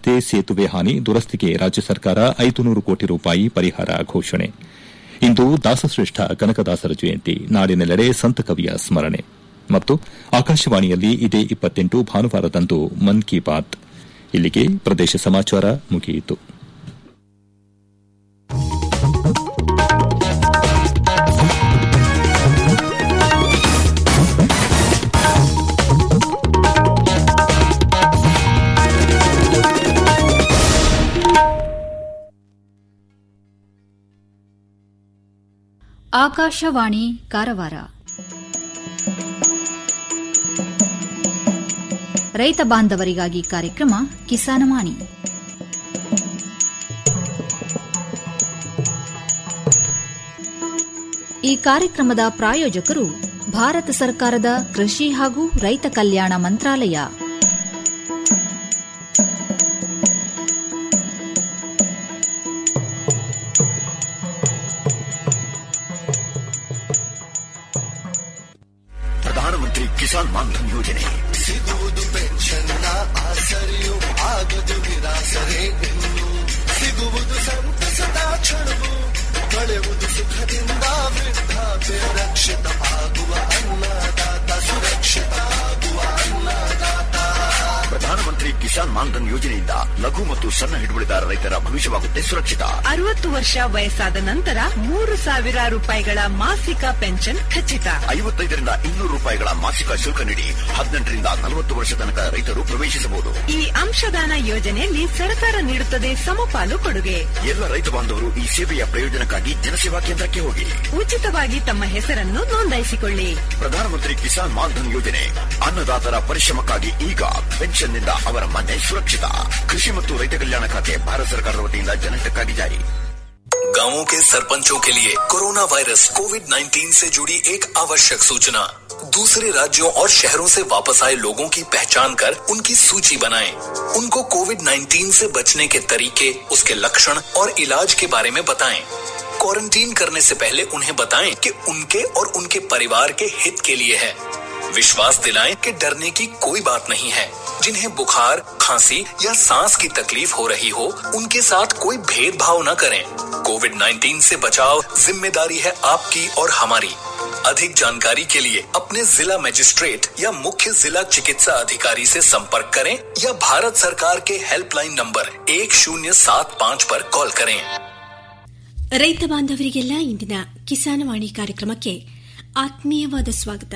ರಸ್ತೆ ಸೇತುವೆ ಹಾನಿ ದುರಸ್ತಿಗೆ ರಾಜ್ಯ ಸರ್ಕಾರ ಐದು ನೂರು ಕೋಟಿ ರೂಪಾಯಿ ಪರಿಹಾರ ಘೋಷಣೆ ಇಂದು ದಾಸಶ್ರೇಷ್ಠ ಕನಕದಾಸರ ಜಯಂತಿ ನಾಡಿನೆಲ್ಲೆಡೆ ಸಂತ ಕವಿಯ ಸ್ಮರಣೆ ಮತ್ತು ಆಕಾಶವಾಣಿಯಲ್ಲಿ ಇದೇ ಇಪ್ಪತ್ತೆಂಟು ಭಾನುವಾರದಂದು ಮನ್ ಕಿ ಬಾತ್ ಇಲ್ಲಿಗೆ ಪ್ರದೇಶ ಸಮಾಚಾರ ಮುಗಿಯಿತು ಆಕಾಶವಾಣಿ ಕಾರವಾರ ರೈತ ಬಾಂಧವರಿಗಾಗಿ ಕಾರ್ಯಕ್ರಮ ಕಿಸಾನವಾಣಿ ಈ ಕಾರ್ಯಕ್ರಮದ ಪ್ರಾಯೋಜಕರು ಭಾರತ ಸರ್ಕಾರದ ಕೃಷಿ ಹಾಗೂ ರೈತ ಕಲ್ಯಾಣ ಮಂತ್ರಾಲಯ ಪ್ರಧಾನಮಂತ್ರಿ ಕಿಸಾನ್ ಮಾನ್ಧನ್ ಯೋಜನೆ ಸಿಗುವುದು ಪೆನ್ಷನ್ನ ಆಸರೆಯು ಆಗದು ನಿರಾಸರೆ ಇನ್ನು ಸಿಗುವುದು ಸಂತಸದ ಕ್ಷಣವು ಕಳೆಯುವುದು ಸುಖದಿಂದ ವೃದ್ಧಾಪ್ಯ ರಕ್ಷಿತ ಆಗುವ ಅನ್ನದಾತ ಸುರಕ್ಷಿತ ಆಗುವ ಅನ್ನದಾತ ಪ್ರಧಾನಮಂತ್ರಿ ಕಿಸಾನ್ ಮಾನ್ಧನ್ ಯೋಜನೆಯಿಂದ ಲಘು ಮತ್ತು ಸಣ್ಣ ಹಿಡುವಳಿದಾರ ರೈತರ ಭವಿಷ್ಯವಾಗುತ್ತೆ ಸುರಕ್ಷಿತ ಅರವತ್ತು ವರ್ಷ ವಯಸ್ಸಾದ ನಂತರ ಮೂರು ಸಾವಿರ ರೂಪಾಯಿಗಳ ಮಾಸಿಕ ಪೆನ್ಷನ್ ಖಚಿತ ಐವತ್ತೈದರಿಂದ ಇನ್ನೂರು ರೂಪಾಯಿಗಳ ಮಾಸಿಕ ಶುಲ್ಕ ನೀಡಿ ಹದಿನೆಂಟರಿಂದ ನಲವತ್ತು ವರ್ಷ ತನಕ ರೈತರು ಪ್ರವೇಶಿಸಬಹುದು ಈ ಅಂಶದಾನ ಯೋಜನೆಯಲ್ಲಿ ಸರ್ಕಾರ ನೀಡುತ್ತದೆ ಸಮಪಾಲು ಕೊಡುಗೆ ಎಲ್ಲ ರೈತ ಬಾಂಧವರು ಈ ಸೇವೆಯ ಪ್ರಯೋಜನಕ್ಕಾಗಿ ಜನಸೇವಾ ಕೇಂದ್ರಕ್ಕೆ ಹೋಗಿ ಉಚಿತವಾಗಿ ತಮ್ಮ ಹೆಸರನ್ನು ನೋಂದಾಯಿಸಿಕೊಳ್ಳಿ ಪ್ರಧಾನಮಂತ್ರಿ ಕಿಸಾನ್ ಮಾನ್ಧನ್ ಯೋಜನೆ ಅನ್ನದಾತರ ಪರಿಶ್ರಮಕ್ಕಾಗಿ ಈಗ ಪೆನ್ಷನ್ನಿಂದ ಅವರ ಮನೆ ಸುರಕ್ಷಿತ ಕೃಷಿ ಮತ್ತು ರೈತ ಕಲ್ಯಾಣ ಖಾತೆ ಭಾರತ ಸರ್ಕಾರದ ವತಿಯಿಂದ ಜನಹಿತಕ್ಕಾಗಿ ಜಾರಿ गांवों के सरपंचों के लिए कोरोना वायरस कोविड 19 से जुड़ी एक आवश्यक सूचना दूसरे राज्यों और शहरों से वापस आए लोगों की पहचान कर उनकी सूची बनाएं। उनको कोविड 19 से बचने के तरीके उसके लक्षण और इलाज के बारे में बताएं। क्वारंटीन करने से पहले उन्हें बताएं कि उनके और उनके परिवार के हित के लिए है विश्वास दिलाएं कि डरने की कोई बात नहीं है जिन्हें बुखार खांसी या सांस की तकलीफ हो रही हो उनके साथ कोई भेदभाव न करें कोविड 19 से बचाव जिम्मेदारी है आपकी और हमारी अधिक जानकारी के लिए अपने जिला मजिस्ट्रेट या मुख्य जिला चिकित्सा अधिकारी से संपर्क करें या भारत सरकार के हेल्पलाइन नंबर एक शून्य सात पाँच पर कॉल करें ರೈತ ಬಾಂಧವರಿಗೆಲ್ಲ ಇಂದಿನ ಕಿಸಾನವಾಣಿ ಕಾರ್ಯಕ್ರಮಕ್ಕೆ ಆತ್ಮೀಯವಾದ ಸ್ವಾಗತ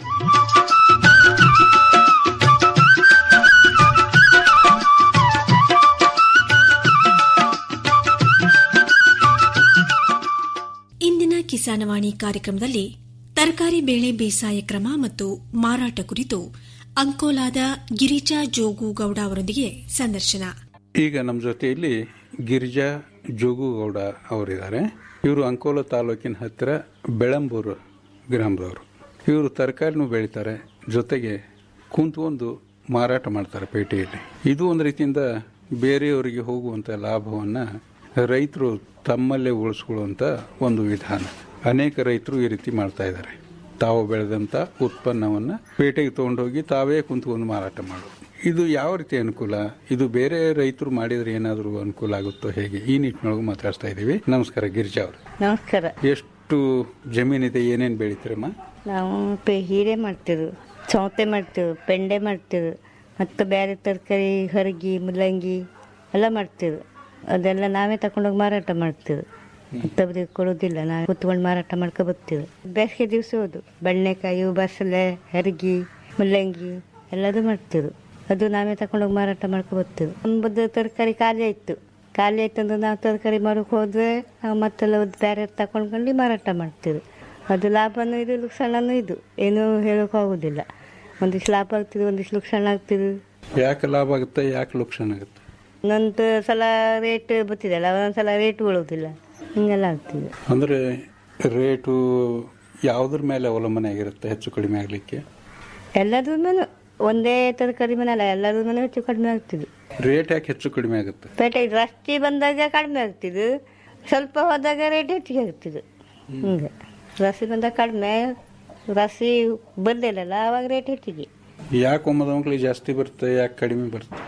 ಇಂದಿನ ಕಿಸಾನವಾಣಿ ಕಾರ್ಯಕ್ರಮದಲ್ಲಿ ತರಕಾರಿ ಬೇಳೆ ಬೇಸಾಯ ಕ್ರಮ ಮತ್ತು ಮಾರಾಟ ಕುರಿತು ಅಂಕೋಲಾದ ಗಿರಿಜಾ ಜೋಗು ಗೌಡ ಅವರೊಂದಿಗೆ ಸಂದರ್ಶನ ಈಗ ನಮ್ಮ ಜೊತೆಯಲ್ಲಿ ಗಿರಿಜಾ ಜೋಗುಗೌಡ ಅವರಿದ್ದಾರೆ ಇವರು ಅಂಕೋಲ ತಾಲೂಕಿನ ಹತ್ತಿರ ಬೆಳಂಬೂರು ಗ್ರಾಮದವರು ಇವರು ತರಕಾರಿನೂ ಬೆಳೀತಾರೆ ಜೊತೆಗೆ ಕುಂತ್ಕೊಂಡು ಮಾರಾಟ ಮಾಡ್ತಾರೆ ಪೇಟೆಯಲ್ಲಿ ಇದು ಒಂದು ರೀತಿಯಿಂದ ಬೇರೆಯವರಿಗೆ ಹೋಗುವಂಥ ಲಾಭವನ್ನು ರೈತರು ತಮ್ಮಲ್ಲೇ ಉಳಿಸ್ಕೊಳ್ಳುವಂಥ ಒಂದು ವಿಧಾನ ಅನೇಕ ರೈತರು ಈ ರೀತಿ ಮಾಡ್ತಾ ಇದ್ದಾರೆ ತಾವು ಬೆಳೆದಂಥ ಉತ್ಪನ್ನವನ್ನು ಪೇಟೆಗೆ ತೊಗೊಂಡೋಗಿ ತಾವೇ ಕುಂತ್ಕೊಂಡು ಮಾರಾಟ ಮಾಡೋದು ಇದು ಯಾವ ರೀತಿ ಅನುಕೂಲ ಇದು ಬೇರೆ ರೈತರು ಮಾಡಿದ್ರೆ ಏನಾದರೂ ಅನುಕೂಲ ಆಗುತ್ತೋ ಹೇಗೆ ಈ ನಿಟ್ಟಿನೊಳಗೆ ಮಾತಾಡ್ತಾ ಇದ್ದೀವಿ ನಮಸ್ಕಾರ ಗಿರಿಜಾ ಅವರು ನಮಸ್ಕಾರ ಎಷ್ಟು ಜಮೀನಿದೆ ಏನೇನು ಬೆಳಿತೀರಮ್ಮ ನಾವು ಪೆ ಹೀರೆ ಮಾಡ್ತೇವೆ ಸೌತೆ ಮಾಡ್ತೇವೆ ಪೆಂಡೆ ಮಾಡ್ತೇವೆ ಮತ್ತು ಬೇರೆ ತರಕಾರಿ ಹರಗಿ ಮುಲ್ಲಂಗಿ ಎಲ್ಲ ಮಾಡ್ತೇವೆ ಅದೆಲ್ಲ ನಾವೇ ತಗೊಂಡೋಗಿ ಮಾರಾಟ ಮಾಡ್ತೇವೆ ಮತ್ತೊಬ್ಬರಿಗೆ ಕೊಡೋದಿಲ್ಲ ನಾವು ಕುತ್ಕೊಂಡು ಮಾರಾಟ ಮಾಡ್ಕೊ ಬರ್ತೀವಿ ಬೇಸಿಗೆ ದಿವಸ ಹೋದು ಬೆಣ್ಣೆಕಾಯಿ ಬಸಳೆ ಹರಗಿ ಮುಲ್ಲಂಗಿ ಎಲ್ಲದೂ ಮಾಡ್ತೇವೆ ಅದು ನಾವೇ ತಗೊಂಡೋಗಿ ಮಾರಾಟ ಮಾಡ್ಕೊ ಬರ್ತೀವಿ ನಮ್ಮದು ತರಕಾರಿ ಖಾಲಿ ಆಯಿತು ಖಾಲಿ ಆಯ್ತು ಅಂದ್ರೆ ನಾವು ತರಕಾರಿ ಮಾರೋಕೆ ಹೋದ್ರೆ ನಾವು ಮತ್ತೆಲ್ಲ ಬೇರೆ ತಗೊಂಡ್ಕೊಂಡು ಮಾರಾಟ ಮಾಡ್ತೀವಿ ಅದು ಲಾಭನೂ ಇದು ಲುಕ್ಸಾನೂ ಇದು ಏನೂ ಹೇಳೋಕೆ ಆಗೋದಿಲ್ಲ ಒಂದಿಷ್ಟು ಲಾಭ ಆಗ್ತದೆ ಒಂದಿಷ್ಟು ಲುಕ್ಸಾನ ಆಗ್ತದೆ ಯಾಕೆ ಲಾಭ ಆಗುತ್ತೆ ಯಾಕೆ ಲುಕ್ಷಣ ಆಗುತ್ತೆ ಒಂದೊಂದು ಸಲ ರೇಟ್ ಬರ್ತಿದೆಯಲ್ಲ ಒಂದೊಂದು ಸಲ ರೇಟ್ ಬೀಳೋದಿಲ್ಲ ಹಿಂಗೆಲ್ಲ ಆಗ್ತದೆ ಅಂದರೆ ರೇಟು ಯಾವುದ್ರ ಮೇಲೆ ಅವಲಂಬನೆ ಆಗಿರುತ್ತೆ ಹೆಚ್ಚು ಕಡಿಮೆ ಆಗಲಿಕ್ಕೆ ಎಲ್ಲದ್ರ ಮೇಲೆ ಒಂದೇ ತರಕಾರಿ ಮೇಲೆ ಅಲ್ಲ ಎಲ್ಲದ್ರ ಮೇಲೆ ಹೆಚ್ಚು ಕಡಿಮೆ ಆಗ್ತದೆ ರೇಟ್ ಯಾಕೆ ಹೆಚ್ಚು ಕಡಿಮೆ ಆಗುತ್ತೆ ಪೇಟೆ ರಸ್ತೆ ಬಂದಾಗ ಕಡಿಮೆ ಆಗ್ತದೆ ಸ್ವಲ್ಪ ಹೋದಾಗ ರೇಟ್ ಹೆಚ್ಚಿಗೆ ಆಗ್ತದೆ ಹಿಂಗೆ ರಸಿ ಬಂದಾಗ ಕಡಿಮೆ ರಸಿ ಬಂದಿಲ್ಲಲ್ಲ ಆವಾಗ ರೇಟ್ ಹೆಚ್ಚಿಗೆ ಯಾಕೆ ಒಮ್ಮದ ಮಕ್ಳಿಗೆ ಜಾಸ್ತಿ ಬರುತ್ತೆ ಯಾಕೆ ಕಡಿಮೆ ಬರುತ್ತೆ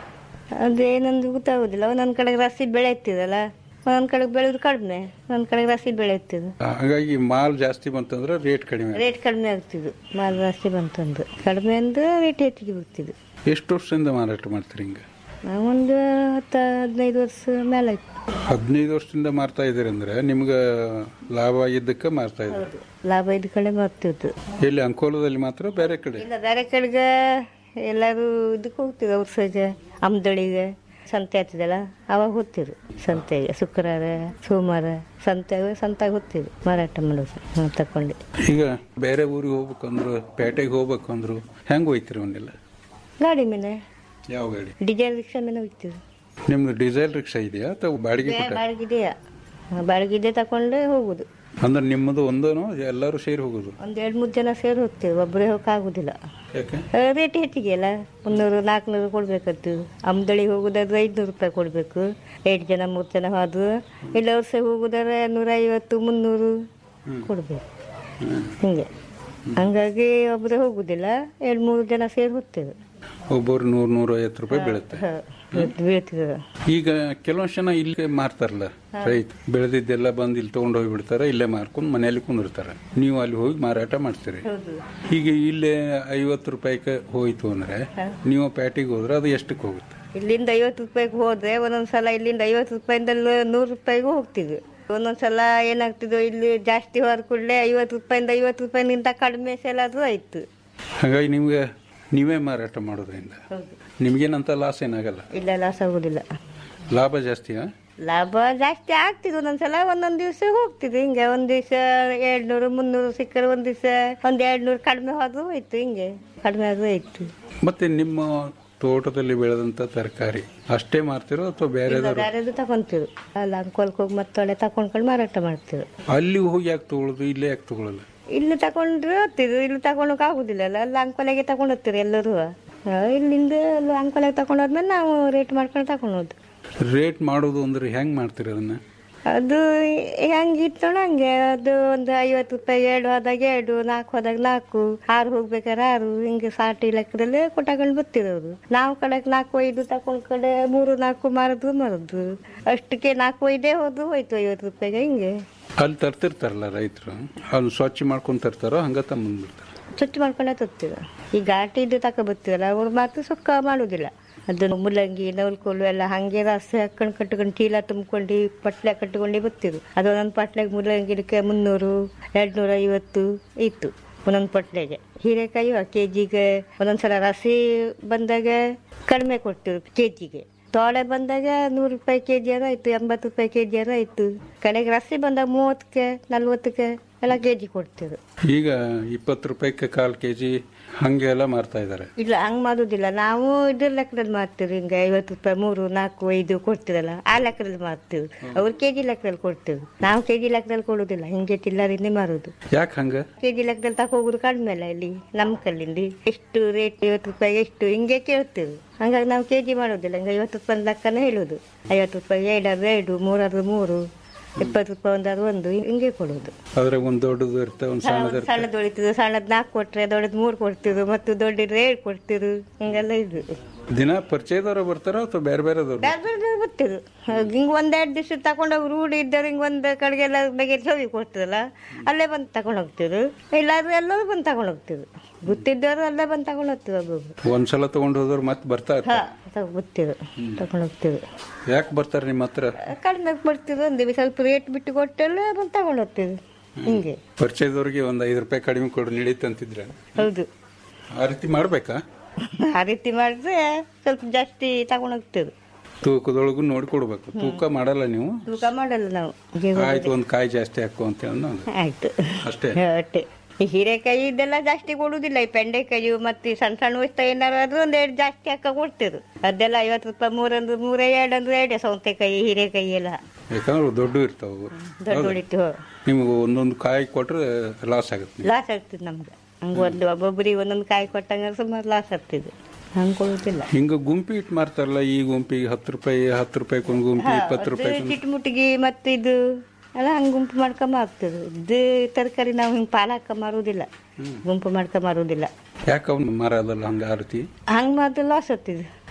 ಅದೇನಂದು ಗೊತ್ತಾಗೋದಿಲ್ಲ ಒಂದೊಂದು ಕಡೆಗೆ ರಾಸಿ ಬೆಳೆ ಇರ್ತದಲ್ಲ ಒಂದೊಂದು ಕಡೆಗೆ ಬೆಳೆದು ಕಡಿಮೆ ಒಂದೊಂದು ಕಡೆಗೆ ರಾಸಿ ಬೆಳೆ ಇರ್ತದೆ ಹಾಗಾಗಿ ಮಾಲ್ ಜಾಸ್ತಿ ಬಂತಂದ್ರೆ ರೇಟ್ ಕಡಿಮೆ ರೇಟ್ ಕಡಿಮೆ ಆಗ್ತಿದ್ದು ಮಾಲ್ ಜಾಸ್ತಿ ಬಂತಂದು ಕಡಿಮೆ ಅಂದ್ರೆ ರೇಟ್ ಹೆಚ್ಚಿಗೆ ಬಿಡ್ತಿದ್ದು ಎಷ್ಟು ವರ್ಷದಿಂದ ಮಾರಾಟ ಮಾಡ್ತೀರಿ ಹಿಂಗೆ ನಾವೊಂದು ಹತ್ತು ಹದಿನೈದು ವರ್ಷ ಮೇಲೆ ಆಯ್ತು ಹದಿನೈದು ವರ್ಷದಿಂದ ಮಾರ್ತಾ ಇದ್ದೀರಿ ಅಂದ್ರೆ ನಿಮ್ಗೆ ಲಾಭ ಆಗಿದ್ದಕ್ಕೆ ಮಾರ್ತಾ ಇದ್ದೀರಿ ಲಾಭ ಇದ್ದ ಕಡೆ ಮಾಡ್ತಿದ್ದು ಎಲ್ಲಿ ಅಂಕೋಲದಲ್ಲಿ ಮಾತ್ರ ಬೇರೆ ಕಡೆ ಇಲ್ಲ ಬೇರೆ ಕಡೆಗೆ ಎಲ್ಲರೂ ಇದಕ್ಕೆ ಹೋಗ್ತಿದ್ರು ಔಷಧಿಗೆ ಅಮ್ದಳಿಗೆ ಸಂತೆ ಆಗ್ತದಲ್ಲ ಅವಾಗ ಹೋಗ್ತಿದ್ರು ಸಂತೆಗೆ ಶುಕ್ರವಾರ ಸೋಮವಾರ ಸಂತೆಗೆ ಸಂತಾಗ ಹೋಗ್ತಿದ್ರು ಮಾರಾಟ ಮಾಡೋದು ಹ್ಮ್, ತಕೊಂಡು ಈಗ ಬೇರೆ ಊರಿಗೆ ಹೋಗ್ಬೇಕಂದ್ರು ಪೇಟೆಗೆ ಹೋಗ್ಬೇಕಂದ್ರು ಹೆಂಗೆ ಹೋಯ್ತಿರಿ ಅವನ್ನೆಲ್ಲ ಗಾಡಿ ಮೇಲೆ ಯಾವ ಗಾಡಿ ಡೀಸೆಲ್ ರಿಕ್ಷಾ ಮೇಲೆ ಹೋಗ್ತಿದ್ರು ನಿಮ್ದು ಡೀಸೆಲ್ ರಿಕ್ಷಾ ಇದೆಯಾ ಅಥವಾ ಬಾಡಿಗೆ ಕೊಟ್ಟ ಬಾಡಿಗಿದೆಯಾ ಬಾಡಿಗಿದೆ ತಕೊಂಡೆ ಹೋಗುದು ಅಂದ್ರೆ ನಿಮ್ಮದು ಒಂದೇನೋ ಎಲ್ಲರೂ ಸೇರಿ ಹೋಗೋದು ಒಂದ್ ಎರಡು ಮೂರು ಜನ ಸೇರಿ ಹೋಗ್ತೀವಿ ಒಬ್ಬರೇ ಹೋಗಕ್ಕಾಗುದಿಲ್ಲ ಯಾಕೆ ರೇಟ್ ಹೆಚ್ಚಿಗೆ ಅಲ್ಲ ಮುನ್ನೂರು ನಾಲ್ಕುನೂರು ಕೊಡ್ಬೇಕತ್ತು ಅಮ್ದಳಿಗೆ ಹೋಗುದಾದ್ರೆ ಐದುನೂರು ರೂಪಾಯಿ ಕೊಡಬೇಕು ಎರಡು ಜನ ಮೂರು ಜನ ಹೋದ್ರು ಇಲ್ಲ ವರ್ಷ ಹೋಗುದಾದ್ರೆ ನೂರೈವತ್ತು ಮುನ್ನೂರು ಕೊಡಬೇಕು ಹಿಂಗೆ ಹಂಗಾಗಿ ಒಬ್ಬರೇ ಹೋಗುದಿಲ್ಲ ಎರಡು ಮೂರು ಜನ ಸೇರಿ ಹೋಗ್ತೇವೆ ಒಬ್ಬರು ನೂರು ನೂರ ಐವತ್ತು ರೂಪಾಯಿ ಬೀಳುತ್ತೆ ಬೀಳ್ತಿದ್ರು ಈಗ ಕೆಲವೊಂದು ಜನ ಇಲ್ಲಿ ಮಾರ್ತಾರಲ್ಲ ರೈತ ಬೆಳೆದಿದ್ದೆಲ್ಲ ಬಂದು ಇಲ್ಲಿ ತಗೊಂಡು ಹೋಗಿ ಬಿಡ್ತಾರೆ ಇಲ್ಲೇ ಮಾರ್ಕೊಂಡು ಮನೆಯಲ್ಲಿ ಕುಂದಿರ್ತಾರೆ ನೀವು ಅಲ್ಲಿ ಹೋಗಿ ಮಾರಾಟ ಮಾಡ್ತೀರಿ ಈಗ ಇಲ್ಲೇ ಐವತ್ತು ರೂಪಾಯಿಗೆ ಹೋಯ್ತು ಅಂದ್ರೆ ನೀವು ಪ್ಯಾಟಿಗೆ ಹೋದ್ರೆ ಅದು ಎಷ್ಟಕ್ಕೆ ಹೋಗುತ್ತೆ ಇಲ್ಲಿಂದ ಐವತ್ತು ರೂಪಾಯಿಗೆ ಹೋದ್ರೆ ಒಂದೊಂದ್ ಸಲ ಇಲ್ಲಿಂದ ಐವತ್ತು ರೂಪಾಯಿಂದ ನೂರು ರೂಪಾಯಿಗೂ ಹೋಗ್ತಿದ್ವಿ ಒಂದೊಂದ್ ಸಲ ಏನಾಗ್ತಿದ್ವು ಇಲ್ಲಿ ಜಾಸ್ತಿ ಹೋದ ಕೂಡಲೇ ಐವತ್ತು ರೂಪಾಯಿಂದ ಐವತ್ತು ರೂಪಾಯಿನಿಂದ ಕಡಿಮೆ ಸೇಲ್ ಆದ್ರೂ ಆಯ್ತು ಹಾಗಾಗಿ ನಿಮ್ಗೆ ನೀವೇ ಮಾರಾಟ ಮಾಡೋದ್ರಿಂದ ನಿಮ್ಗೇನಂತ ಲಾಸ್ ಏನಾಗಲ್ಲ ಇಲ್ಲ ಲಾಸ್ ಆಗುದಿಲ್ಲ ಲಾಭ ಜಾಸ್ತಿಯಾ ಲಾಭ ಜಾಸ್ತಿ ಆಗ್ತಿದ್ವು ಒಂದೊಂದ್ಸಲ ಒಂದೊಂದ್ ದಿವಸ ಹೋಗ್ತಿದ್ವಿ ಹಿಂಗೆ ಒಂದ್ ದಿವಸ ಎರಡ್ನೂರು ಮುನ್ನೂರು ಸಿಕ್ಕರೆ ಒಂದ್ ದಿವಸ ಒಂದ್ ಎರಡ್ನೂರು ಕಡಿಮೆ ಹೋದ್ರು ಹೋಯ್ತು ಹಿಂಗೆ ಕಡಿಮೆ ಆದ್ರೂ ಆಯ್ತು ಮತ್ತೆ ನಿಮ್ಮ ತೋಟದಲ್ಲಿ ಬೆಳೆದಂತ ತರಕಾರಿ ಅಷ್ಟೇ ಮಾರ್ತಿರೋ ಅಥವಾ ಬೇರೆದವರು ಬೇರೆದು ತಗೊಂತೀವಿ ಅಲ್ಲಿ ಅಂಕೋಲ್ಕ್ ಹೋಗಿ ಮತ್ತೊಳ್ಳೆ ತಕೊಂಡ್ಕೊಂಡು ಮಾರಾಟ ಮಾಡ್ತೀವಿ ಅಲ್ಲಿ ಹೋಗಿ ಯಾಕೆ ತಗೊಳ್ಳೋದು ಇಲ್ಲೇ ಯಾಕೆ ತಗೊಳ್ಳಲ್ಲ ಇಲ್ಲಿ ತಕೊಂಡ್ರೆ ಹೋಗ್ತಿದ್ರು ಇಲ್ಲಿ ತಗೊಂಡೋಕ್ ಆಗುದಿಲ್ಲ ಅಲ್ಲ ಅಲ್ಲಿ ಅಂಕೋಲೆಗೆ ತಗೊಂಡ್ ಹೋಗ್ತೀರಿ ಎಲ್ಲರೂ ಆ, ಇಲ್ಲಿಂದ ಅಲ್ಲಿ ಅಂಕೋಲೆಗೆ ತಗೊಂಡ್ ಹೋದ್ಮೇಲೆ ನಾವು ರೇಟ್ ಮಾಡ್ಕೊಂಡು ತಗೊಂಡ್ ಹೋದ್ ರೇಟ್ ಮಾಡೋದು ಅಂದ್ರೆ ಹೆಂಗ್ ಮಾಡ್ತೀರಿ ಅದನ್ನ ಅದು ಹೆಂಗಿತ್ತು ಹಂಗೆ ಅದು ಒಂದು ಐವತ್ತು ರೂಪಾಯಿ ಎರಡು ಹೋದಾಗ ಎರಡು ನಾಲ್ಕು ಹೋದಾಗ ನಾಲ್ಕು ಆರು ಹೋಗ್ಬೇಕಾದ್ರೆ ಆರು ಹಿಂಗೆ ಸಾಟಿ ಲೆಕ್ಕದಲ್ಲಿ ಕೊಟ್ಟಾಕೊಂಡು ಬರ್ತಿರೋದು ನಾವು ಕಡೆಗೆ ನಾಲ್ಕು ಐದು ತಕೊಂಡ್ ಕಡೆ ಮೂರು ನಾಲ್ಕು ಮಾರದು ಮಾರದು ಅಷ್ಟಕ್ಕೆ ನಾಲ್ಕು ಐದೇ ಹೋದ್ರು ಹೋಯ್ತು ಐವತ್ತು ರೂಪಾಯಿಗೆ ಹಿಂಗೆ ಅಲ್ಲಿ ತರ್ತಿರ್ತಾರಲ್ಲ ರೈತರು ಅಲ್ಲಿ ಸ್ವಚ್ಛ ಮಾಡ್ಕೊಂಡ್ ತರ್ತಾರೋ ಹಂಗ ತಮ್ಮಂದ್ಬಿಡ್ತಾರೆ ಸ್ವಚ್ಛ ಮಾಡ್ಕೊಂಡೆ ತರ್ತೀವಿ ಈ ಘಾಟಿ ಇದು ತಕ ಬರ್ತೀವಲ್ಲ ಅವ್ರು ಮಾತ್ರ ಸುಕ್ಕ ಮಾಡುದಿಲ್ಲ ಅದು ಮುಲ್ಲಂಗಿ ನವಲ್ಕೋಲು ಎಲ್ಲ ಹಂಗೆ ರಾಸಿ ಹಾಕೊಂಡು ಕಟ್ಕೊಂಡು ಚೀಲ ತುಂಬ್ಕೊಂಡು ಪಟ್ಲೆ ಕಟ್ಕೊಂಡು ಬರ್ತಿದ್ರು ಅದು ಒಂದೊಂದು ಪಟ್ಲೆಗೆ ಮುಲ್ಲಂಗಿ ಗಿಡಕ್ಕೆ ಮುನ್ನೂರು ಎರಡ್ನೂರ ಐವತ್ತು ಇತ್ತು ಒಂದೊಂದು ಪಟ್ಲೆಗೆ ಹೀರೆಕಾಯಿ ಕೆ ಜಿಗೆ ಒಂದೊಂದ್ಸಲ ರಾಸಿ ಬಂದಾಗ ಕಡಿಮೆ ಕೊಡ್ತಿದ್ರು ಕೆ ಜಿಗೆ ತೋಳೆ ಬಂದಾಗ ನೂರು ರೂಪಾಯಿ ಕೆ ಜಿ ಆಯ್ತು ಎಂಬತ್ತು ರೂಪಾಯಿ ಕೆ ಜಿ ಆಯ್ತು ಕಡೆಗೆ ರಸಿ ಬಂದಾಗ ಮೂವತ್ತಕ್ಕೆ ನಲ್ವತ್ತಕ್ಕೆ ಎಲ್ಲ ಕೆ ಜಿ ಕೊಡ್ತಿದ್ರು ಈಗ ಇಪ್ಪತ್ತು ರೂಪಾಯಿಗೆ ಕಾಲ್ ಕೆಜಿ ಹಂಗೆ ಎಲ್ಲ ಮಾರ್ತಾ ಇದ್ದಾರೆ ಇಲ್ಲ ಹಂಗ್ ಮಾಡೋದಿಲ್ಲ ನಾವು ಇದ್ರ ಲೆಕ್ಕದಲ್ಲಿ ಮಾಡ್ತೀವಿ ಹಿಂಗೆ ಐವತ್ತು ರೂಪಾಯಿ ಮೂರು ನಾಲ್ಕು ಐದು ಕೊಡ್ತಿರಲ್ಲ ಆ ಲೆಕ್ಕದಲ್ಲಿ ಮಾಡ್ತೀವಿ ಅವ್ರು ಕೆಜಿ ಲೆಕ್ಕದಲ್ಲಿ ಕೊಡ್ತೀವಿ ನಾವು ಕೆಜಿ ಲೆಕ್ಕದಲ್ಲಿ ಕೊಡುದಿಲ್ಲ ಹಿಂಗೆ ಚಿಲ್ಲರಿಂದ ಮಾರೋದು ಯಾಕೆ ಹಂಗ ಕೆಜಿ ಲೆಕ್ಕದಲ್ಲಿ ತಕ ಹೋಗುದು ಕಡಿಮೆ ಅಲ್ಲ ಇಲ್ಲಿ ನಮ್ಮ ಕಲ್ಲಿಂದ ಎಷ್ಟು ರೇಟ್ ಐವತ್ತು ರೂಪಾಯಿ ಎಷ್ಟು ಹಿಂಗೆ ಕೇಳ್ತೀವಿ ಹಂಗಾಗಿ ನಾವು ಕೆಜಿ ಮಾಡೋದಿಲ್ಲ ಹಂಗೆ ಐವತ್ತು ರೂಪಾಯಿ ಲೆಕ್ಕನೇ ಹೇಳುದು ಐವತ್ತು ರೂಪಾಯಿ ಎರಡಾದ್ರೆ ಎರಡು ಮೂರಾದ್ರೆ ಮೂರು ಇಪ್ಪತ್ತು ರೂಪಾಯಿ ಒಂದಾದ್ರೆ ಒಂದು ಹಿಂಗೆ ಕೊಡೋದು ಅದ್ರಾಗ ಒಂದ್ ದೊಡ್ಡದು ಇರುತ್ತೆ ಒಂದ್ ಸಣ್ಣದು ಇರುತ್ತೆ ಸಣ್ಣದು ಹೊಳಿತಿದ್ರು ಸಣ್ಣದ್ ನಾಲ್ಕು ಕೊಟ್ರೆ ದೊಡ್ಡದು ಮೂರು ಕೊಡ್ತಿದ್ರು ಮತ್ತು ದೊಡ್ಡದು ಏಳು ಕೊಡ್ತಿದ್ರು ಹಿಂಗೆಲ್ಲ ಇದು ದಿನ ಪರಿಚಯದವ್ರು ಬರ್ತಾರೋ ಅಥವಾ ಬೇರೆ ಬೇರೆದವ್ರು ಬೇರೆ ಬೇರೆ ಬರ್ತಿದ್ರು ಹಿಂಗ್ ಒಂದೆರಡು ದಿವಸ ತಗೊಂಡೋಗಿ ರೂಢಿ ಇದ್ದವ್ರು ಹಿಂಗ್ ಒಂದ್ ಕಡೆಗೆಲ್ಲ ಬೆಗೆ ಚವಿ ಕೊಡ್ತಿರಲ್ಲ ಅಲ್ಲೇ ಬಂದು ತಗೊಂಡ್ ಹೋಗ್ತಿದ್ರು ಇಲ್ಲಾದ್ರೆ ಎಲ್ಲರೂ ಬಂದು ತಗೊಂಡ್ ಹೋಗ್ತಿದ್ರು ಗೊತ್ತಿದ್ದವರು ಅಲ್ಲೇ ಬಂದು ತಗೊಂಡ್ ಹೋಗ್ತಿದ್ರು ಒಬ್ಬೊಬ್ರು ಒಂದ್ಸಲ ತಗೊಂಡು ಹೋದವ್ರು ಮತ್ತೆ ಬರ್ತಾ ಹಾ ಇರ್ತಾರೆ ತಗೊ ಗೊತ್ತಿದ್ರು ತಗೊಂಡ್ ಹೋಗ್ತಿದ್ರು ಯಾಕೆ ಬರ್ತಾರೆ ನಿಮ್ಮ ಹತ್ರ ಕಡಿಮೆ ಬರ್ತಿದ್ರು ಒಂದು ಸ್ವಲ್ಪ ರೇಟ್ ಬಿಟ್ಟು ಕೊಟ್ಟೆಲ್ಲ ಬಂದು ತಗೊಂಡ್ ಹೋಗ್ತಿದ್ರು ಹಿಂಗೆ ಪರಿಚಯದವ್ರಿಗೆ ಒಂದ್ ಐದು ರೂಪಾಯಿ ಕಡಿಮೆ ಕೊಡು ನಡೀತಂತಿದ್ರೆ ಹೌದು ಆ ರೀತಿ ಮಾಡ್ಬೇಕಾ ಆ ರೀತಿ ಮಾಡಿದ್ರೆ ಸ್ವಲ್ಪ ಜಾಸ್ತಿ ತಗೊಂಡ್ ಹೋಗ್ತಿದ್ರು ತೂಕದೊಳಗು ನೋಡಿ ಕೊಡ್ಬೇಕು ತೂಕ ಮಾಡಲ್ಲ ನೀವು ತೂಕ ಮಾಡಲ್ಲ ನಾವು ಆಯ್ತು ಒಂದ್ ಕಾಯಿ ಜಾಸ್ತಿ ಹಾಕು ಅಂತ ಹೇಳಿ ನಾನು ಆಯ್ತು ಅಷ್ಟೇ ಅಷ್ಟೇ ಈ ಹೀರೆಕಾಯಿ ಇದೆಲ್ಲ ಜಾಸ್ತಿ ಕೊಡುದಿಲ್ಲ ಈ ಬೆಂಡೆಕಾಯಿ ಮತ್ತೆ ಈ ಸಣ್ಣ ಸಣ್ಣ ವಸ್ತು ಏನಾರು ಆದ್ರೂ ಒಂದ್ ಎರಡು ಜಾಸ್ತಿ ಹಾಕ ಕೊಡ್ತಿರು ಅದೆಲ್ಲ ಐವತ್ತು ರೂಪಾಯಿ ಮೂರಂದ್ರೆ ಮೂರ ಎರಡು ಅಂದ್ರೆ ಎರಡೇ ಸೌತೆಕಾಯಿ ಹೀರೆಕಾಯಿ ಎಲ್ಲ ಯಾಕಂದ್ರೆ ದೊಡ್ಡ ಇರ್ತಾವ ದೊಡ್ಡ ಉಳಿತು ನಿಮ್ಗೆ ಒಂದೊಂದು ಕಾಯಿ ಕೊಟ್ರೆ ಲಾಸ್ ಆಗುತ್ತೆ ನಿಮ್ಗೆ. ಲಾಸ್ ಆಗ್ತದೆ ನಮ್ಗೆ ಹಂಗ ಒಂದು ಒಬ್ಬೊಬ್ಬರಿಗೆ ಒಂದೊಂದು ಕಾಯಿ ಕೊಟ್ಟಂಗ ಸುಮಾರು ಲಾಸ್ ಆಗ್ತಿದೆ ಹಂಗೆ ಕೊಡುದಿಲ್ಲ ಹಿಂಗ ಗುಂಪಿ ಇಟ್ಟು ಮಾರ್ತಾರಲ್ಲ ಈ ಗುಂಪಿಗೆ ಹತ್ತು ರೂಪಾಯಿ ಹತ್ತು ರೂಪಾಯಿ ಒಂದು ಗುಂಪಿ ಇಪ್ಪತ್ತು ರೂಪಾಯಿ ಚಿಟ್ಮುಟ್ಟಿಗೆ ಮತ್ತೆ ಇದು ಎಲ್ಲ ಹಂಗೆ ಗುಂಪು ಮಾಡ್ಕೊಂಬ ಆಗ್ತದೆ ಇದು ತರಕಾರಿ ನಾವು ಹಿಂಗೆ ಪಾಲಾಕ ಮಾರುದಿಲ್ಲ ಗುಂಪು ಮಾಡ್ಕೊಂಡ್ ಮಾರುದಿಲ್ಲ ಯಾಕೆ ಅವ್ನು ಮಾರೋದಲ್ಲ ಹಂಗ ಆ ರೀತಿ ಹಂಗೆ ಮಾತ್ರ ಲಾಸ್ ಆಗ್ತಿದೆ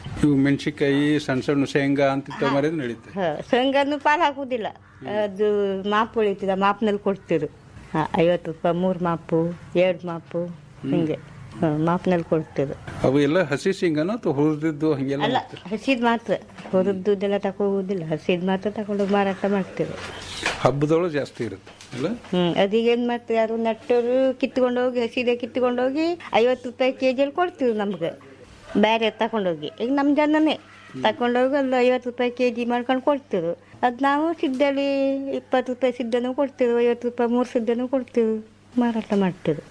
ಇವು ಮೆಣಸಿನ್ಕಾಯಿ ಸಣ್ಣ ಸಣ್ಣ ಶೇಂಗಾ ಅಂತ ಮರಿದ್ರೆ ನಡೀತೆ ಶೇಂಗಾನು ಪಾಲು ಹಾಕುದಿಲ್ಲ ಅದು ಮಾಪು ಉಳಿತದ ಮಾಪ್ನಲ್ಲಿ ಕೊಡ್ತಿರು ಹಾ, ಐವತ್ತು ರೂಪಾಯಿ ಮೂರು ಮಾಪು ಎರಡು ಮಾಪು ಹಿಂಗೆ ಹಾ, ಮಾಪ್ನಲ್ಲಿ ಕೊಡ್ತಿರು ಅವು ಎಲ್ಲ ಹಸಿ ಶೇಂಗಾನ ಅಥವಾ ಹುರಿದಿದ್ದು ಹಂಗೆಲ್ಲ ಅಲ್ಲ ಮಾಡ್ತೀರಾ? ಹಸಿದ್ ಮಾತ್ರ ಹುರಿದುದೆಲ್ಲ ತಗೋಗುದಿಲ್ಲ ಹಸಿದ್ ಮಾತ್ರ ತಗೊಂಡೋಗಿ ಮಾರಾಟ ಮಾಡ್ತೇವೆ ಹಬ್ಬದೊಳಗೆ ಜಾಸ್ತಿ ಇರುತ್ತೆ ಅಲ್ಲ ಹ್ಮ್ ಅದೀಗ ಏನ್ ಮಾಡ್ತೀವಿ ಯಾರು ನಟ್ಟರು ಕಿತ್ಕೊಂಡೋಗಿ ಹಸಿದೆ ಕಿತ್ಕೊಂಡೋಗಿ ಐವತ್ತು ರೂಪಾಯಿ ಕೆ ಜಿಯಲ್ಲಿ ಕೊಡ್ತೀವಿ ನಮ್ಗೆ ಬೇರೆ ತಗೊಂಡೋಗಿ ಈಗ ನಮ್ಮ ಜನನೇ ತಗೊಂಡೋಗಿ ಒಂದು ಐವತ್ತು ರೂಪಾಯಿ ಕೆ ಜಿ ಮಾಡ್ಕೊಂಡು ಕೊಡ್ತೀವಿ ಅದು ನಾವು ಸಿದ್ದಲ್ಲಿ ಇಪ್ಪತ್ತು ರೂಪಾಯಿ ಸಿದ್ದನೂ ಕೊಡ್ತೀವಿ ಐವತ್ತು ರೂಪಾಯಿ ಮೂರು ಸಿದ್ದನೂ ಕೊಡ್ತೀವಿ ಮಾರಾಟ ಮಾಡ್ತೀವಿ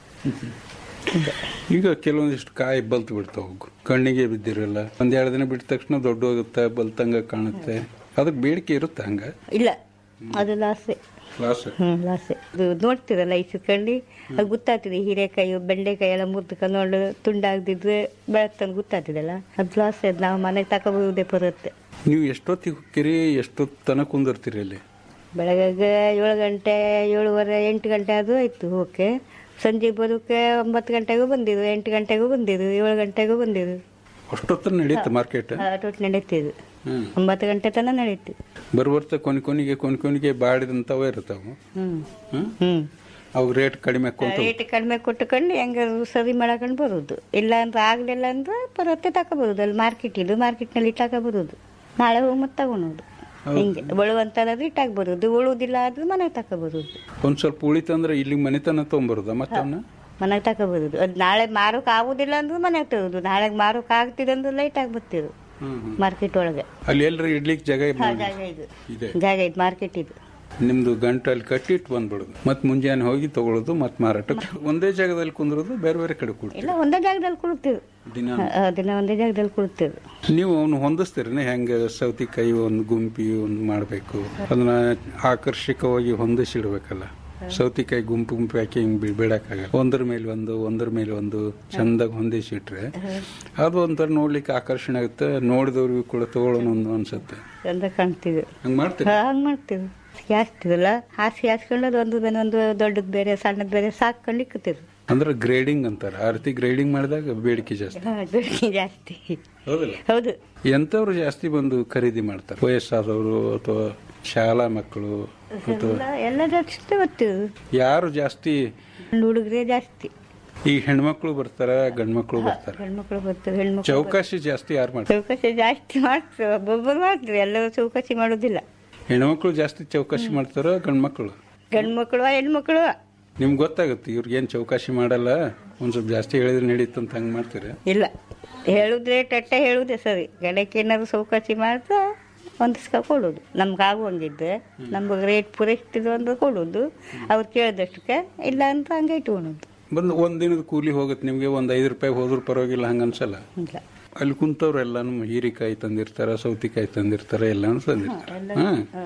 ಈಗ ಕೆಲವೊಂದಿಷ್ಟು ಕಾಯಿ ಬಲ್ತು ಬಿಡ್ತಾವ ಕಣ್ಣಿಗೆ ಬಿದ್ದಿರಲ್ಲ ಒಂದೆರಡು ದಿನ ಬಿಟ್ಟ ತಕ್ಷಣ ದೊಡ್ಡ ಹೋಗುತ್ತೆ ಬಲ್ತಂಗ ಕಾಣುತ್ತೆ ಅದಕ್ಕೆ ಬೇಡಿಕೆ ಇರುತ್ತೆ ಹಂಗ ಇಲ್ಲ ಅದು ಲಾಸೆ ಲಾಸ್ ಹ್ಮ್ ಲಾಸೆ ಅದು ನೋಡ್ತೀರಲ್ಲ ಇಸ್ಕೊಂಡು ಅದು ಗೊತ್ತಾಗ್ತದೆ ಹೀರೆಕಾಯಿ ಬೆಂಡೆಕಾಯಿ ಎಲ್ಲ ಮುರ್ದ್ಕೊಂಡು ನೋಡಿ ತುಂಡಾಗ್ದಿದ್ರೆ ಬೆಳತ್ತಂದು ಗೊತ್ತಾಗ್ತದಲ್ಲ ಅದು ಲಾಸೆ ಅದು ನಾವು ಮನೆಗೆ ತಗೋಬಹುದೇ ಬರುತ್ತೆ ನೀವು ಎಷ್ಟೊತ್ತಿಗೆ ಹೋಗ್ತೀರಿ ಎಷ್ಟೊತ್ತು ತನಕ ಕುಂದಿರ್ತೀರಿ ಅಲ್ಲಿ ಬೆಳಗ್ಗೆ ಏಳು ಗಂಟೆ ಏಳುವರೆ ಎಂಟು ಗಂಟೆ ಅದು ಆಯ್ತು ಓಕೆ ಸಂಜೆ ಬರೋಕೆ ಒಂಬತ್ತು ಗಂಟೆಗೂ ಬಂದಿರು ಎಂಟು ಗಂಟೆಗೂ ಬಂದಿರು ಏಳು ಗಂಟೆಗೂ ಬಂದಿರು ಅಷ್ಟೊತ್ತರ ನಡೆಯುತ್ತೆ ಮಾರ್ಕೆಟ್ ಅಟೋಟ್ ನಡೀತಿದ್ದು ಹ್ಮ್ ಒಂಬತ್ತು ಗಂಟೆ ತನಕ ನಡೀತು ಬರ್ಬರ್ತಾ ಕೊನೆ ಕೊನೆಗೆ ಕೊನೆ ಕೊನೆಗೆ ಬಾಡಿದಂತವೇ ಇರ್ತಾವ ಹ್ಮ್ ಹ್ಮ್ ಹ್ಮ್ ಅವು ರೇಟ್ ಕಡಿಮೆ ಕೊಂತ ರೇಟ್ ಕಡಿಮೆ ಕೊಟ್ಟುಕೊಂಡು ಹೆಂಗಾದ್ರು ಸರಿ ಮಾಡ್ಕೊಂಡು ಬರೋದು ಇಲ್ಲ ಅಂದ್ರೆ ಆಗ್ಲಿಲ್ಲ ಅಂದ್ರೆ ಬರುತ್ತೆ ತಗೋಬಹುದು ಅಲ್ಲಿ ಮಾರ್ಕೆಟ್ ಇದು ಮಾರ್ಕೆಟ್ನಲ್ಲಿ ತಗೋಬಹುದು ನಾಳೆ ಹೋಗಿ ಮತ್ತೆ ತಗೊಳೋದು ಹಿಂಗೆ ಬಳುವಂತರಾದ್ರೆ ಇಟ್ಟಾಗ ಬರೋದು ಉಳುವುದಿಲ್ಲ ಆದ್ರೆ ಮನೆಗೆ ತಗೋಬಹುದು ಒಂದ್ ಸ್ವಲ್ಪ ಉಳಿತಂದ್ರೆ ಇಲ್ಲಿ ಮನೆತನ ತೊಗೊಂಬರುದ ಮತ್ತೆ ಅವನ್ನ ಮನೆಗೆ ತಗೋಬಹುದು ಅದು ನಾಳೆ ಮಾರೋಕೆ ಆಗುದಿಲ್ಲ ಅಂದ್ರೆ ಮನೆಗೆ ತಗೋದು ನಾಳೆ ಮಾರೋಕೆ ಆಗ್ತಿದೆ ಅಂದ್ರೆ ಲೈಟ್ ಆಗಿ ಬರ್ತಿರು ಮಾರ್ಕೆಟ್ ಒಳಗೆ ಅಲ್ಲಿ ಎಲ್ರು ಇಡ್ಲಿಕ್ಕೆ ಜಾಗ ಹಾ, ಮಾಡಿ ಜಾಗ ಇದು ಇದೆ ಜಾಗ ಇದು ಮಾರ್ಕೆಟ್ ಇದು ನಿಮ್ದು ಗಂಟು ಅಲ್ಲಿ ಕಟ್ಟಿಟ್ಟು ಬಂದ್ಬಿಡುದು ಮತ್ ಮುಂಜಾನೆ ಹೋಗಿ ತಗೊಳ್ಳೋದು ಮತ್ ಮಾರಾಟಕ್ಕೆ ಒಂದೇ ಜಾಗದಲ್ಲಿ ಕುಂದ್ರೋದು ಬೇರೆ ಬೇರೆ ಕಡೆ ಕೊಡ್ತೀವಿ ಎಲ್ಲ ಒಂದೇ ಜಾಗದಲ್ಲಿ ಕುಳಿತೀವಿ ದಿನ ದಿನ ಒಂದೇ ಜಾಗದಲ್ಲಿ ಕುಳಿತೀವಿ ನೀವು ಅವನು ಹೊಂದಿಸ್ತೀರಿ ಹೆಂಗ ಸೌತಿಕಾಯಿ ಒಂದು ಗುಂಪಿ ಒಂದು ಮಾಡಬೇಕು ಅದನ್ನ ಆಕರ್ಷಕವಾಗಿ ಹೊಂದಿಸಿಡ್ಬೇಕಲ್ಲ ಸೌತಿಕಾಯಿ ಗುಂಪು ಗುಂಪು ಹಾಕಿ ಹಿಂಗ್ ಬಿ- ಬಿಡಕ್ಕಾಗಲ್ಲ ಒಂದ್ರ ಮೇಲೆ ಒಂದು ಒಂದ್ರ ಮೇಲೆ ಒಂದು ಚಂದಾಗಿ ಹೊಂದಿಸಿಟ್ರೆ ಅದು ಒಂಥರ ನೋಡ್ಲಿಕ್ಕೆ ಆಕರ್ಷಣೆ ಆಗುತ್ತೆ ನೋಡಿದವ್ರಿಗೂ ಕೂಡ ತಗೊಳ್ಳೋಣ ಒಂದು ಅನ್ಸುತ್ತೆ ಚಂದ ಕಾಣ್ತೀವಿ ಹಂಗ್ ಮಾಡ್ತೀರಿ ಹಂಗೆ ಮಾಡ್ತೀವಿ ಹಾಸ್ತಿವಲ್ಲ ಹಾಸಿ ಹಾಸ್ಕೊಂಡು ಅದು ಒಂದು ಬೇರೆ ಒಂದು ದೊಡ್ಡದು ಬೇರೆ ಸಣ್ಣದು ಬೇರೆ ಸಾಕೊಂಡು ಇಕ್ಕುತ್ತೀವಿ ಅಂದ್ರೆ ಗ್ರೇಡಿಂಗ್ ಅಂತಾರೆ ಆ ರೀತಿ ಗ್ರೇಡಿಂಗ್ ಮಾಡಿದಾಗ ಬೇಡಿಕೆ ಜಾಸ್ತಿ ಬೇಡಿಕೆ ಜಾಸ್ತಿ ಹೌದಲ್ಲ ಹೌದು ಎಂತವ್ರು ಜಾಸ್ತಿ ಬಂದು ಖರೀದಿ ಮಾಡ್ತಾರೆ ವಯಸ್ಸಾದವರು ಅಥವಾ ಶಾಲಾ ಮಕ್ಕಳು ಅಥವಾ ಎಲ್ಲ ಎಲ್ಲ ಜಾಸ್ತಿ ಬರ್ತೀವಿ ಯಾರು ಜಾಸ್ತಿ ಹುಡುಗರೇ ಜಾಸ್ತಿ ಈ ಹೆಣ್ಮಕ್ಳು ಬರ್ತಾರ ಗಂಡ್ಮಕ್ಳು ಬರ್ತಾರ ಹೆಣ್ಮಕ್ಳು ಬರ್ತಾರೆ ಹೆಣ್ಮಕ್ಳು ಚೌಕಾಶಿ ಜಾಸ್ತಿ ಯಾರು ಮಾಡ್ತಾರೆ ಚೌಕಸಿ ಜಾಸ್ತಿ ಮಾಡ್ತೀವಿ ಒಬ್ಬೊಬ್ಬರು ಮಾಡ್ತೀವಿ ಎಲ್ಲರೂ ಚೌಕಸಿ ಮಾಡೋದಿಲ್ಲ ಹೆಣ್ಮಕ್ಳು ಜಾಸ್ತಿ ಚೌಕಾಶಿ ಮಾಡ್ತಾರ ಗಂಡ್ಮಕ್ಳು ಗಂಡು ಮಕ್ಕಳು ಹೆಣ್ಮಕ್ಳು ನಿಮ್ಗೆ ಗೊತ್ತಾಗುತ್ತೆ ಇವ್ರಿಗೇನ್ ಚೌಕಾಶಿ ಮಾಡಲ್ಲ ಒಂದ್ ಸ್ವಲ್ಪ ಜಾಸ್ತಿ ಹೇಳಿದ್ರೆ ನಡೀತು ಅಂತ ಹಂಗ್ ಮಾಡ್ತೀರ ಇಲ್ಲ ಹೇಳುದ್ರೆ ಟಟ್ಟೆ ಹೇಳುದೇ ಸರಿ ಗಡಕ್ಕೆ ಏನಾದ್ರು ಚೌಕಸಿ ಮಾಡ್ತಾ ಹೊಂದಿಸ್ಕೊ ಕೊಡೋದು ನಮ್ಗೆ ಆಗುವಂಗಿದ್ರೆ ನಮ್ಗೆ ರೇಟ್ ಪೂರೈಸ್ತಿದ್ದು ಅಂದ್ರೆ ಕೊಡೋದು ಅವ್ರು ಕೇಳಿದಷ್ಟಕ್ಕೆ ಇಲ್ಲ ಅಂತ ಹಂಗೆ ಇಟ್ಕೊಳೋದು ಬಂದು ಒಂದ್ ದಿನದ ಕೂಲಿ ಹೋಗುತ್ತೆ ನಿಮ್ಗೆ ಒಂದ್ ಐದು ರೂಪಾಯಿ ಹೋದ್ರು ಪರವಾಗಿಲ್ಲ ಹಂಗ ಅನ್ಸಲ್ಲ ಇಲ್ಲ ಅಲ್ಲಿ ಕುಂತವ್ರು ಎಲ್ಲಾನು ಹೀರಿಕಾಯಿ ತಂದಿರ್ತಾರ ಸೌತಿಕಾಯಿ ತಂದಿರ್ತಾರ ಎಲ್ಲಾನು ತಂದಿರ್ತಾರ ಹಾ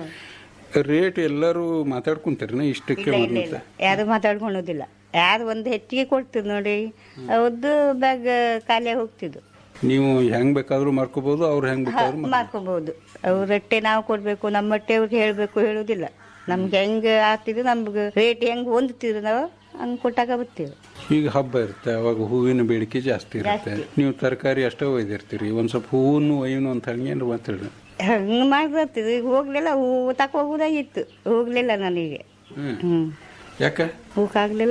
ರೇಟ್ ಎಲ್ಲರೂ ಮಾತಾಡ್ಕೊಂತೀರಿ ಇಷ್ಟಕ್ಕೆ ಇಲ್ಲ ಇಲ್ಲ ಒಂದು ಇಲ್ಲ ಯಾರು ಮಾತಾಡ್ಕೊಳೋದಿಲ್ಲ ಯಾರು ಒಂದು ಹೆಚ್ಚಿಗೆ ಕೊಡ್ತಿದ್ ನೋಡಿ ಅವ್ರದ್ದು ಬ್ಯಾಗ್ ಖಾಲಿ ಹೋಗ್ತಿದ್ದು ನೀವು ಹೆಂಗ್ ಬೇಕಾದ್ರೂ ಮಾರ್ಕೋಬಹುದು ಅವ್ರು ಹೆಂಗ್ ಬೇಕಾದ್ರೂ ಮಾರ್ಕೋಬಹುದು. ಮಾಡ್ಕೋಬಹುದು ಅವ್ರ ರೊಟ್ಟೆ ನಾವು ಕೊಡ್ಬೇಕು ನಮ್ಮ ಹೊಟ್ಟೆ ಅವ್ರಿಗೆ ಹೇಳ್ಬೇಕು ಹೇಳುದಿಲ್ಲ ನಮ್ಗೆ ಹೆಂಗ್ ಆಗ್ತಿದ್ರು ನಮ್ಗೆ ರೇಟ್ ಹೆಂಗ್ ಹೊಂದ್ತಿದ್ರು ನಾವು ಹಂಗ್ ಕೊಟ್ಟಾಗ ಬರ್ತೀವಿ ಈಗ ಹಬ್ಬ ಇರುತ್ತೆ ಅವಾಗ ಹೂವಿನ ಬೇಡಿಕೆ ಜಾಸ್ತಿ ಇರುತ್ತೆ ನೀವು ತರಕಾರಿ ಅಷ್ಟೇ ಒಯ್ದಿರ್ತೀರಿ ಒಂದ್ ಸ್ವಲ್ಪ ಹೂವನ್ನು ಒಯ್ಯನು ಅಂತ ಹಂಗೇನು ಮಾತಾಡಿ ಹಂಗ್ ಮಾಡ್ತಿದ್ರು ಈಗ ಹೋಗ್ಲಿಲ್ಲ ಹೂ ತಕ ಹೋಗುದಾಗಿತ್ತು ಹೋಗ್ಲಿಲ್ಲ ನನಗೆ ಹ್ಮ್ ಹ್ಮ್ ಯಾಕೆ ಹೋಗಕ್ಕಾಗ್ಲಿಲ್ಲ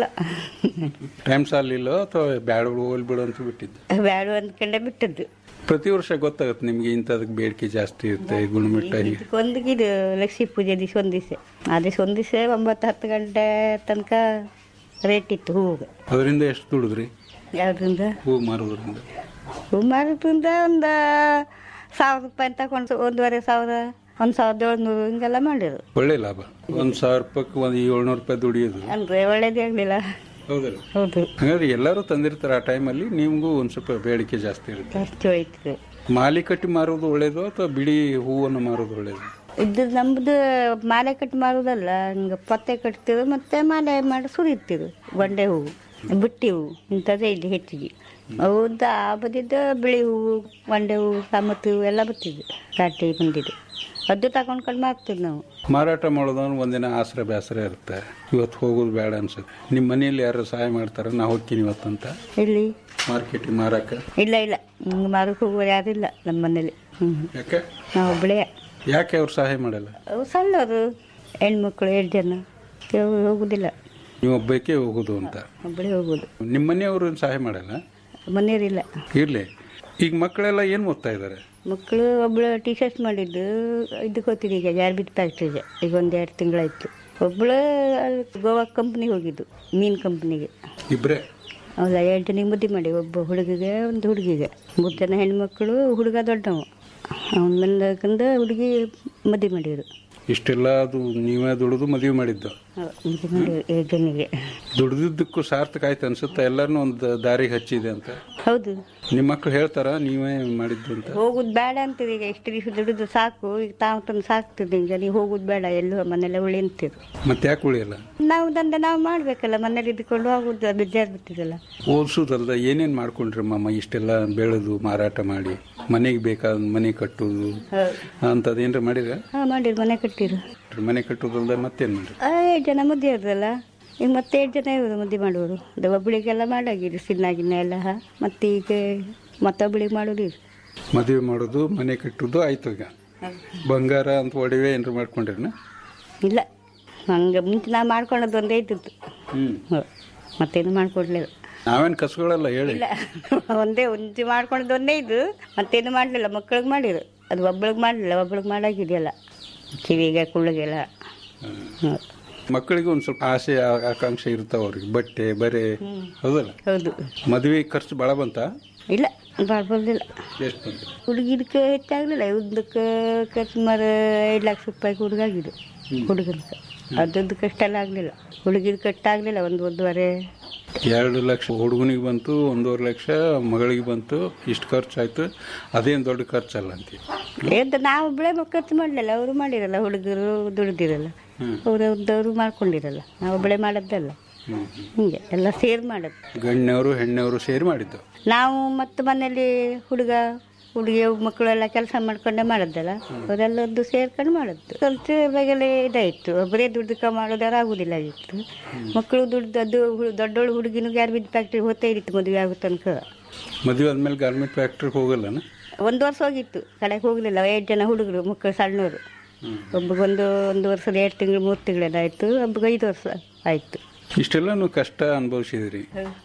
ಟೈಮ್ ಸಾಲಿಲ್ಲ ಅಥವಾ ಬ್ಯಾಡ ಹೋಲ್ ಬಿಡು ಅಂತ ಬಿಟ್ಟಿದ್ದು ಬ್ಯಾಡ ಅಂದ್ಕೊಂಡೆ ಬಿಟ್ಟದ್ದು ಪ್ರತಿ ವರ್ಷ ಗೊತ್ತಾಗುತ್ತೆ ನಿಮ್ಗೆ ಇಂಥದಕ್ಕೆ ಬೇಡಿಕೆ ಜಾಸ್ತಿ ಇರುತ್ತೆ ಗುಣಮಟ್ಟ ಹೀಗೆ ಒಂದಿಗಿದು ಲಕ್ಷ್ಮೀ ಪೂಜೆ ದಿವಸ ಒಂದ್ ದಿವಸ ಆ ದಿವಸ ಒಂದ್ ದಿವಸ ಒಂಬತ್ತು ಹತ್ತು ಗಂಟೆ ತನಕ ರೇಟ್ ಇತ್ತು ಹೂವಿಗೆ ಅದರಿಂದ ಎಷ್ಟು ದುಡಿದ್ರಿ ಯಾವ್ದ್ರಿಂದ ಹೂ ಮಾರೋದ್ರಿಂದ ಹೂ ಮಾರೋದ್ರಿಂದ ಒಂದು ಸಾವಿರ ರೂಪಾಯಿ ತಗೊಂಡು ಒಂದೂವರೆ ಸಾವಿರ ಒಂದು ಸಾವಿರದ ಏಳ್ನೂರು ಹಿಂಗೆಲ್ಲ ಮಾಡಿರು ಒಳ್ಳೆ ಲಾಭ ಒಂದ್ ಸಾವಿರ ರೂಪಾಯಿ ಒಂದ್ ಏಳ್ನೂರು ರೂಪಾಯಿ ದುಡಿಯೋದು ಅಂದ್ರೆ ಒಳ್ಳೇದೇ ಆಗಲಿಲ್ಲ ಹೌದಲ್ಲ ಹೌದು ಹಾಗಾದ್ರೆ ಎಲ್ಲರೂ ತಂದಿರ್ತಾರೆ ಆ ಟೈಮಲ್ಲಿ ನಿಮ್ಗೂ ಒಂದ್ ಸ್ವಲ್ಪ ಬೇಡಿಕೆ ಜಾಸ್ತಿ ಇರುತ್ತೆ ಜಾಸ್ತಿ ಹೋಯ್ತು ಮಾಲಿ ಕಟ್ಟಿ ಮಾರೋದು ಒಳ್ಳೇದು ಅಥವಾ ಬಿಡಿ ಹೂವನ್ನು ಮಾರೋದು ಒಳ್ಳೇದು ಇದು ನಮ್ದು ಮಾಲೆ ಕಟ್ಟಿ ಮಾರೋದಲ್ಲ ಹಿಂಗೆ ಪತ್ತೆ ಕಟ್ತಿರು ಮತ್ತೆ ಮಾಲೆ ಮಾಡಿ ಸುರಿತಿರು ಗೊಂಡೆ ಹೂವು ಬುಟ್ಟಿ ಹೂವು ಇಂಥದ್ದೇ ಇದೆ ಹೆಚ್ಚಿಗೆ ಹೌದಾ ಬದಿದ್ದ ಬಿಳಿ ಹೂವು ಮಂಡೆ ಹೂವು ಸಾಮತ್ತು ಹೂವು ಎಲ್ಲ ಬರ್ತಿದ್ವು ರಾಟಿ ಬಂದಿದ್ದು ಅದು ತಗೊಂಡ್ಕೊಂಡು ಮಾರ್ತೀವಿ ನಾವು ಮಾರಾಟ ಮಾಡೋದನ್ನು ಒಂದಿನ ಆಸರೆ ಬೇಸರ ಇರುತ್ತೆ ಇವತ್ತು ಹೋಗೋದು ಬೇಡ ಅನ್ಸುತ್ತೆ ನಿಮ್ಮ ಮನೆಯಲ್ಲಿ ಯಾರು ಸಹಾಯ ಮಾಡ್ತಾರೆ ನಾ ಹೋಗ್ತೀನಿ ಇವತ್ತಂತ ಇಲ್ಲಿ ಮಾರ್ಕೆಟಿಗೆ ಮಾರಕ್ಕ ಇಲ್ಲ ಇಲ್ಲ ಹಿಂಗೆ ಮಾರಕ್ಕೆ ಹೋಗೋರು ಯಾರಿಲ್ಲ ನಮ್ಮ ಮನೇಲಿ ಹ್ಞೂ ಯಾಕೆ ನಾವು ಒಬ್ಬಳೇ ಯಾಕೆ ಅವ್ರು ಸಹಾಯ ಮಾಡಲ್ಲ ಅವು ಸಣ್ಣವರು ಹೆಣ್ಮಕ್ಳು ಎರಡು ಜನ ಅವ್ರು ಹೋಗುದಿಲ್ಲ ನೀವು ಒಬ್ಬಕ್ಕೆ ಹೋಗೋದು ಅಂತ ಒಬ್ಬಳೇ ಹೋಗೋದು ನಿಮ್ಮ ಮನೆಯವರು ಸಹಾಯ ಮಾಡಲ್ಲ ಮನೆಯವರಿಲ್ಲ ಇರ್ಲಿ ಈಗ ಮಕ್ಕಳೆಲ್ಲ ಏನು ಓದ್ತಾ ಇದ್ದಾರೆ ಮಕ್ಕಳು ಒಬ್ಬಳು ಟಿ ಶರ್ಟ್ ಮಾಡಿದ್ದು ಇದಕ್ಕೆ ಹೋಗ್ತಿದ್ದು ಈಗ ಜಾರ್ಬಿಟ್ ಫ್ಯಾಕ್ಟ್ರಿಗೆ ಈಗ ಒಂದು ಎರಡು ತಿಂಗಳಾಯ್ತು ಒಬ್ಬಳು ಅಲ್ಲಿ ಗೋವಾ ಕಂಪ್ನಿಗೆ ಹೋಗಿದ್ದು ಮೀನು ಕಂಪ್ನಿಗೆ ಇಬ್ರೇ ಹೌದಾ ಎರಡು ಜನಿಗೆ ಮದುವೆ ಮಾಡಿ ಒಬ್ಬ ಹುಡುಗಿಗೆ ಒಂದು ಹುಡುಗಿಗೆ ಮೂರು ಜನ ಹೆಣ್ಮಕ್ಳು ಹುಡುಗ ದೊಡ್ಡವ ಅವನ ಬಂದಕಂದ ಹುಡುಗಿ ಮದುವೆ ಮಾಡಿದ್ರು ಇಷ್ಟೆಲ್ಲ ಅದು ನೀವೇ ದುಡಿದು ಮದುವೆ ಮಾಡಿದ್ದು ಮದುವೆ ಮಾಡಿ ಎರಡು ಜನಿಗೆ ದುಡಿದಿದ್ದಕ್ಕೂ ಸಾರ್ಥಕ ಆಯ್ತು ಅನ್ಸುತ್ತೆ ಎಲ್ಲರನ್ನೂ ಒಂದು ದಾರಿಗೆ ಹಚ್ಚಿದೆ ಅಂತ ಹೌದು ನಿಮ್ಮ ಮಕ್ಕಳು ಹೇಳ್ತಾರ ನೀವೇ ಮಾಡಿದ್ದು ಅಂತ ಹೋಗುದು ಬೇಡ ಅಂತೀರಿ ಈಗ ಇಷ್ಟು ದಿವಸ ದುಡಿದು ಸಾಕು ಈಗ ತಾವು ತಂದು ಸಾಕ್ತಿದ್ದು ಈಗ ನೀವು ಹೋಗುದು ಬೇಡ ಎಲ್ಲೂ ಮನೆಯಲ್ಲ ಉಳಿ ಅಂತೀರು ಮತ್ತೆ ಯಾಕೆ ಉಳಿಯಲ್ಲ ನಾವು ದಂಧೆ ನಾವು ಮಾಡ್ಬೇಕಲ್ಲ ಮನೇಲಿ ಇದ್ಕೊಂಡು ಹೋಗುದು ಬೇಜಾರು ಬಿಟ್ಟಿದಲ್ಲ ಓದಿಸೋದಲ್ದ ಏನೇನು ಮಾಡ್ಕೊಂಡ್ರಿ ಮಾಮ ಇಷ್ಟೆಲ್ಲ ಬೆಳೆದು ಮಾರಾಟ ಮಾಡಿ ಮನೆಗೆ ಬೇಕಾದ ಮನೆ ಕಟ್ಟೋದು ಅಂಥದ್ದು ಏನ್ರ ಮಾಡಿರ ಹಾ ಮಾಡಿರು ಮನೆ ಕಟ್ಟಿರು ಮನೆ ಕಟ್ಟೋದಲ್ದ ಮತ್ತೇನು ಮಾಡ್ರಿ ಏಳು ಜನ ಮದುವೆ ಆದ್ರಲ್ಲ ಈಗ ಮತ್ತೆ ಏಳು ಜನ ಇವರು ಮದುವೆ ಮಾಡುವರು ಅದು ಒಬ್ಬಳಿಗೆಲ್ಲ ಮಾಡಾಗಿರಿ ಸಿನ್ನ ಗಿನ್ನ ಎಲ್ಲ ಮತ್ತೆ ಈಗ ಮತ್ತೊಬ್ಬಳಿಗೆ ಮಾಡೋದು ಈಗ. ಮದುವೆ ಮಾಡೋದು ಮನೆ ಕಟ್ಟೋದು ಆಯ್ತು ಈಗ ಬಂಗಾರ ಅಂತ ಒಡವೆ ಏನ್ರ ಮಾಡ್ಕೊಂಡ್ರಿನ ಇಲ್ಲ ಹಂಗೆ ಮುಂಚೆ ನಾವು ಮಾಡ್ಕೊಳೋದು ಒಂದೇ ಇದ್ದದ್ದು ಹ್ಮ್ ಹ್ಞೂ ಮತ್ತೇನು ಮಾಡ್ಕೊಡ್ಲಿಲ್ಲ ನಾವೇನು ಕಸುಗಳಲ್ಲ ಹೇಳಿ ಇಲ್ಲ ಒಂದೇ ಒಂಚು ಮಾಡ್ಕೊಳೋದು ಒಂದೇ ಇದು ಮತ್ತೇನು ಮಾಡಲಿಲ್ಲ ಮಕ್ಕಳಿಗೆ ಮಾಡಿರು ಅದು ಒಬ್ಬಳಿಗೆ ಮಾಡಲಿಲ್ಲ ಒಬ್ಬಳಿಗೆ ಮಾಡಾಗಿದೆಯಲ್ಲ ಕಿವಿಗೆ ಕುಳ್ಳಿಗೆಲ್ಲ ಹ್ಞೂ ಮಕ್ಕಳಿಗೆ ಒಂದು ಸ್ವಲ್ಪ ಆಸೆ ಆ- ಆಕಾಂಕ್ಷೆ ಇರ್ತಾವ ಅವ್ರಿಗೆ ಬಟ್ಟೆ ಬರೆ ಹೌದಲ್ಲ ಹೌದು ಮದುವೆ ಖರ್ಚು ಭಾಳ ಬಂತ ಇಲ್ಲ ಭಾಳ ಬಂದಿಲ್ಲ ಎಷ್ಟು ಬಂತು ಹುಡುಗಿದಕ್ಕೆ ಹೆಚ್ಚಾಗಲಿಲ್ಲ ಉದ್ದಕ್ಕೆ ಸುಮಾರು ಐದು ಲಕ್ಷ ರೂಪಾಯಿ ಹುಡುಗಾಗಿದ್ದು ಹುಡುಗನ್ಗೆ ಅದೊಂದು ಕಷ್ಟ ಎಲ್ಲ ಆಗಲಿಲ್ಲ ಹುಡುಗಿದ ಕಷ್ಟ ಆಗಲಿಲ್ಲ ಒಂದು ಒಂದೂವರೆ ಎರಡು ಲಕ್ಷ ಹುಡುಗನಿಗೆ ಬಂತು ಒಂದೂವರೆ ಲಕ್ಷ ಮಗಳಿಗೆ ಬಂತು ಇಷ್ಟು ಖರ್ಚು ಆಯ್ತು ಅದೇನು ದೊಡ್ಡ ಖರ್ಚಲ್ಲ ಅಂತೀವಿ ಎಂತ ನಾವು ಬೆಳೆ ಖರ್ಚು ಮಾಡಲಿಲ್ಲ ಅವರು ಮಾಡಿರಲ್ಲ ಹುಡುಗರು ದುಡ್ದಿರಲ್ಲ ಅವರು ಅವ್ರದ್ದವರು ಮಾಡ್ಕೊಂಡಿರಲ್ಲ ನಾವು ಬೆಳೆ ಮಾಡೋದಲ್ಲ ಹಿಂಗೆ ಎಲ್ಲ ಸೇರಿ ಮಾಡೋದು ಗಂಡನವರು ಹೆಣ್ಣವರು ಸೇರಿ ಮಾಡಿದ್ದು ನಾವು ಮತ್ತು ಮನೇಲಿ ಹುಡುಗ ಹುಡುಗಿ ಮಕ್ಕಳೆಲ್ಲ ಕೆಲಸ ಮಾಡ್ಕೊಂಡೆ ಮಾಡೋದಲ್ಲ ಅವರೆಲ್ಲದ್ದು ಸೇರ್ಕೊಂಡು ಮಾಡೋದು ಖರ್ಚು ಬಗೆಲೆ ಇದಾಯಿತು ಒಬ್ಬರೇ ದುಡ್ದಕ್ಕೆ ಮಾಡೋದಾರು ಆಗುದಿಲ್ಲ ಆಗಿತ್ತು ಮಕ್ಕಳು ದುಡ್ದು ಅದು ಹು- ದೊಡ್ಡೋಳು ಹುಡುಗಿನೂ ಯಾರು ಬಿದ್ದು ಫ್ಯಾಕ್ಟ್ರಿ ಹೋಗ್ತಾ ಇತ್ತು ಮದುವೆ ಆಗೋ ತನಕ ಮದುವೆ ಆದ್ಮೇಲೆ ಗಾರ್ಮೆಂಟ್ ಫ್ಯಾಕ್ಟ್ರಿಗೆ ಹೋಗಲ್ಲನ ಒಂದು ವರ್ಷ ಹೋಗಿತ್ತು ಕಡೆಗೆ ಹೋಗಲಿಲ್ಲ ಎರಡು ಜನ ಹುಡುಗರು ಮಕ್ಕಳು ಸಣ್ಣವರು ಒಬ್ಬಗೊಂದು ಒಂದು ವರ್ಷದ ಎರಡು ತಿಂಗಳು ಮೂರು ತಿಂಗಳೇನಾಯ್ತು ಒಬ್ಬಗೆ ಐದು ವರ್ಷ ಆಯಿತು ಇಷ್ಟೆಲ್ಲನೂ ಕಷ್ಟ ಅನುಭವಿಸಿದಿರಿ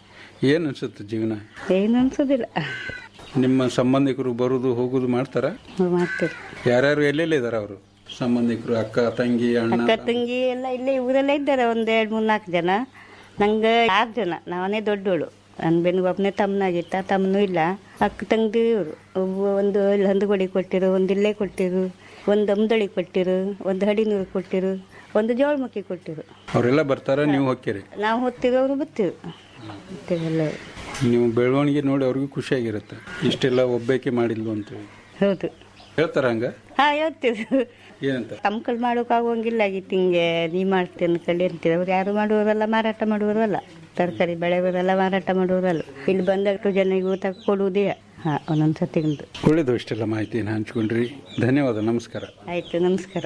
ಏನು ಅನ್ಸುತ್ತೆ ಜೀವನ ಏನು ಅನ್ಸೋದಿಲ್ಲ ನಿಮ್ಮ ಸಂಬಂಧಿಕರು ಬರುದು ಹೋಗುದು ಮಾಡ್ತಾರ ಮಾಡ್ತೀರಿ ಯಾರ್ಯಾರು ಎಲ್ಲೆಲ್ಲಿ ಇದಾರ ಅವರು ಸಂಬಂಧಿಕರು ಅಕ್ಕ ತಂಗಿ ಅಣ್ಣ ಅಕ್ಕ ತಂಗಿ ಎಲ್ಲ ಇಲ್ಲೇ ಊರಲ್ಲೇ ಇದ್ದಾರೆ ಒಂದು ಎರಡು ಮೂರು ನಾಲ್ಕು ಜನ ನಂಗೆ ಆರು ಜನ ನಾವೇ ದೊಡ್ಡೋಳು ನನ್ನ ಬೆನ್ನಿಗೆ ಒಬ್ಬನೇ ತಮ್ಮನಾಗಿತ್ತ ತಮ್ಮನೂ ಇಲ್ಲ ಅಕ್ಕ ತಂಗಿ ಇವರು ಒಬ್ಬ ಒಂದು ಇಲ್ಲಿ ಹಂದಗೋಡಿ ಕೊಟ್ಟಿರು ಒಂದು ಇಲ್ಲೇ ಕೊಟ್ಟಿರು ಒಂದು ಅಮ್ದಳಿ ಕೊಟ್ಟಿರು ಒಂದು ಹಡಿನೂರು ಕೊಟ್ಟಿರು ಒಂದು ಜೋಳಮಕ್ಕಿ ಕೊಟ್ಟಿರು ಅವರೆಲ್ಲ ಬರ್ತಾರ ನೀವು ಹೋಗ್ತೀರಿ ನಾವು ಹೊತ್ತಿರು ಅವರು ಬರ್ತೀವಿ ಬರ್ತೀವೆಲ್ಲ ನೀವು ಬೆಳವಣಿಗೆ ನೋಡಿ ಅವ್ರಿಗೂ ಖುಷಿಯಾಗಿರುತ್ತೆ ಇಷ್ಟೆಲ್ಲ ಒಬ್ಬಾಕೆ ಮಾಡಿದ್ಲು ಅಂತೇಳಿ ಹೌದು ಹೇಳ್ತಾರ ಹಂಗ ಹಾಂ ಹೇಳ್ತೀವಿ ಏನಂತ ತಮ್ಮ ಕಲ್ ಮಾಡೋಕ್ಕಾಗೋಂಗಿಲ್ಲ ಆಗಿತ್ತು ಹಿಂಗೆ ನೀ ಮಾಡ್ತೀನಿ ಕಲಿ ಅಂತೀರ ಅವ್ರು ಯಾರು ಮಾಡುವವರಲ್ಲ ಮಾರಾಟ ಮಾಡುವವರಲ್ಲ ತರಕಾರಿ ಬೆಳೆಯವರೆಲ್ಲ ಮಾರಾಟ ಮಾಡುವವರಲ್ಲ ಇಲ್ಲಿ ಬಂದಷ್ಟು ಜನರಿಗೆ ಊಟ ಕೊಡುವುದೇ ಹಾಂ ಒಂದೊಂದು ಸತಿಗೊಂದು ಒಳ್ಳೇದು ಇಷ್ಟೆಲ್ಲ ಮಾಹಿತಿಯನ್ನು ಹಂಚ್ಕೊಂಡ್ರಿ ಧನ್ಯವಾದ ನಮಸ್ಕಾರ ಆಯಿತು ನಮಸ್ಕಾರ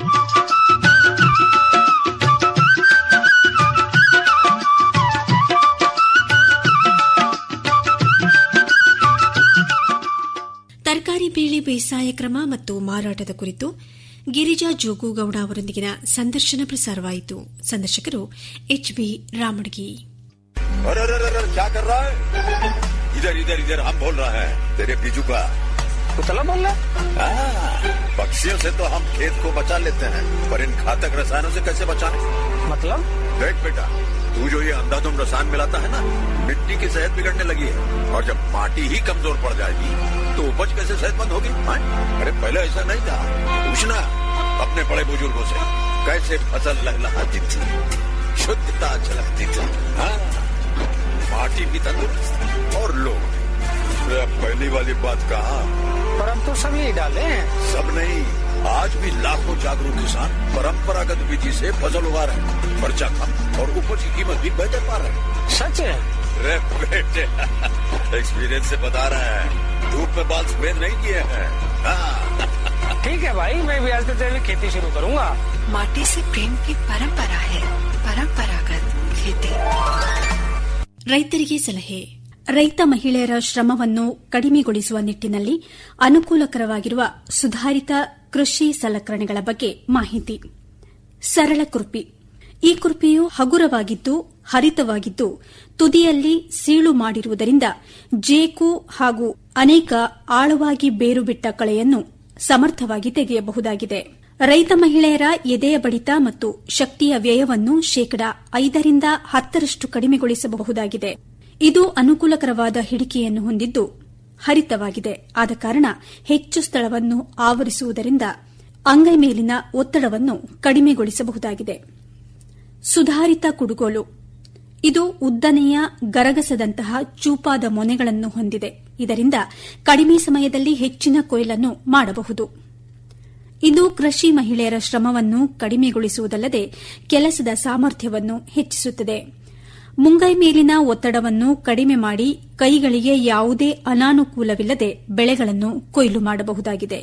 ತರಕಾರಿ ಬೇಳೆ ಬೇಸಾಯ ಕ್ರಮ ಮತ್ತು ಮಾರಾಟದ ಕುರಿತು ಗಿರಿಜಾ ಜೋಗುಗೌಡ ಅವರೊಂದಿಗಿನ ಸಂದರ್ಶನ ಪ್ರಸಾರವಾಯಿತು ಸಂದರ್ಶಕರು ಎಚ್ ಬಿ ರಾಮಡ್ಗಿ अरे अरे अरे अरे, क्या कर रहा है इधर इधर इधर हम बोल रहा है तेरे बीजू का कुतला बोल रहा हाँ, पक्षियों से तो हम खेत को बचा लेते हैं पर इन घातक रसायनों से कैसे बचाएं? मतलब देख बेटा तू जो ये अंधाधुंध रसायन मिलाता है ना मिट्टी की सेहत बिगड़ने लगी है और जब माटी ही कमजोर पड़ जाएगी तो उपज कैसे सेहतमंद होगी हाँ? अरे पहले ऐसा नहीं था पूछना अपने बड़े बुजुर्गों से कैसे फसल लहलहाती थी शुद्धता झलकती थी हाँ माटी भी तंदुरुस्त और लोग अरे अब पहली वाली बात कहा पर हम तो सब यही डाले हैं सब नहीं आज भी लाखों जागरूक किसान परंपरागत विधि से फसल उगा रहे हैं खर्चा कम और उपज की कीमत भी बेहतर पा रहे हैं सच है अरे बेटे एक्सपीरियंस से बता रहे हैं धूप में बाल सफेद नहीं किए हैं हाँ ठीक है भाई मैं भी आज से तेरी खेती शुरू करूंगा माटी से प्रेम की परंपरा है परंपरागत खेती ರೈತರಿಗೆ ಸಲಹೆ ರೈತ ಮಹಿಳೆಯರ ಶ್ರಮವನ್ನು ಕಡಿಮೆಗೊಳಿಸುವ ನಿಟ್ಟಿನಲ್ಲಿ ಅನುಕೂಲಕರವಾಗಿರುವ ಸುಧಾರಿತ ಕೃಷಿ ಸಲಕರಣೆಗಳ ಬಗ್ಗೆ ಮಾಹಿತಿ ಸರಳ ಕುರ್ಪಿ ಈ ಕುರ್ಪಿಯು ಹಗುರವಾಗಿದ್ದು ಹರಿತವಾಗಿದ್ದು ತುದಿಯಲ್ಲಿ ಸೀಳು ಮಾಡಿರುವುದರಿಂದ ಜೇಕು ಹಾಗೂ ಅನೇಕ ಆಳವಾಗಿ ಬೇರು ಬಿಟ್ಟ ಕಳೆಯನ್ನು ಸಮರ್ಥವಾಗಿ ತೆಗೆಯಬಹುದಾಗಿದೆ ರೈತ ಮಹಿಳೆಯರ ಎದೆಯ ಬಡಿತ ಮತ್ತು ಶಕ್ತಿಯ ವ್ಯಯವನ್ನು ಶೇಕಡಾ ಐದರಿಂದ ಹತ್ತರಷ್ಟು ಕಡಿಮೆಗೊಳಿಸಬಹುದಾಗಿದೆ ಇದು ಅನುಕೂಲಕರವಾದ ಹಿಡಿಕೆಯನ್ನು ಹೊಂದಿದ್ದು ಹರಿತವಾಗಿದೆ ಆದ ಕಾರಣ ಹೆಚ್ಚು ಸ್ಥಳವನ್ನು ಆವರಿಸುವುದರಿಂದ ಅಂಗೈ ಮೇಲಿನ ಒತ್ತಡವನ್ನು ಕಡಿಮೆಗೊಳಿಸಬಹುದಾಗಿದೆ ಸುಧಾರಿತ ಕುಡುಗೋಲು ಇದು ಉದ್ದನೆಯ ಗರಗಸದಂತಹ ಚೂಪಾದ ಮೊನೆಗಳನ್ನು ಹೊಂದಿದೆ ಇದರಿಂದ ಕಡಿಮೆ ಸಮಯದಲ್ಲಿ ಹೆಚ್ಚಿನ ಕೊಯ್ಲನ್ನು ಮಾಡಬಹುದು ಇದು ಕೃಷಿ ಮಹಿಳೆಯರ ಶ್ರಮವನ್ನು ಕಡಿಮೆಗೊಳಿಸುವುದಲ್ಲದೆ ಕೆಲಸದ ಸಾಮರ್ಥ್ಯವನ್ನು ಹೆಚ್ಚಿಸುತ್ತದೆ ಮುಂಗೈ ಮೇಲಿನ ಒತ್ತಡವನ್ನು ಕಡಿಮೆ ಮಾಡಿ ಕೈಗಳಿಗೆ ಯಾವುದೇ ಅನಾನುಕೂಲವಿಲ್ಲದೆ ಬೆಳೆಗಳನ್ನು ಕೊಯ್ಲು ಮಾಡಬಹುದಾಗಿದೆ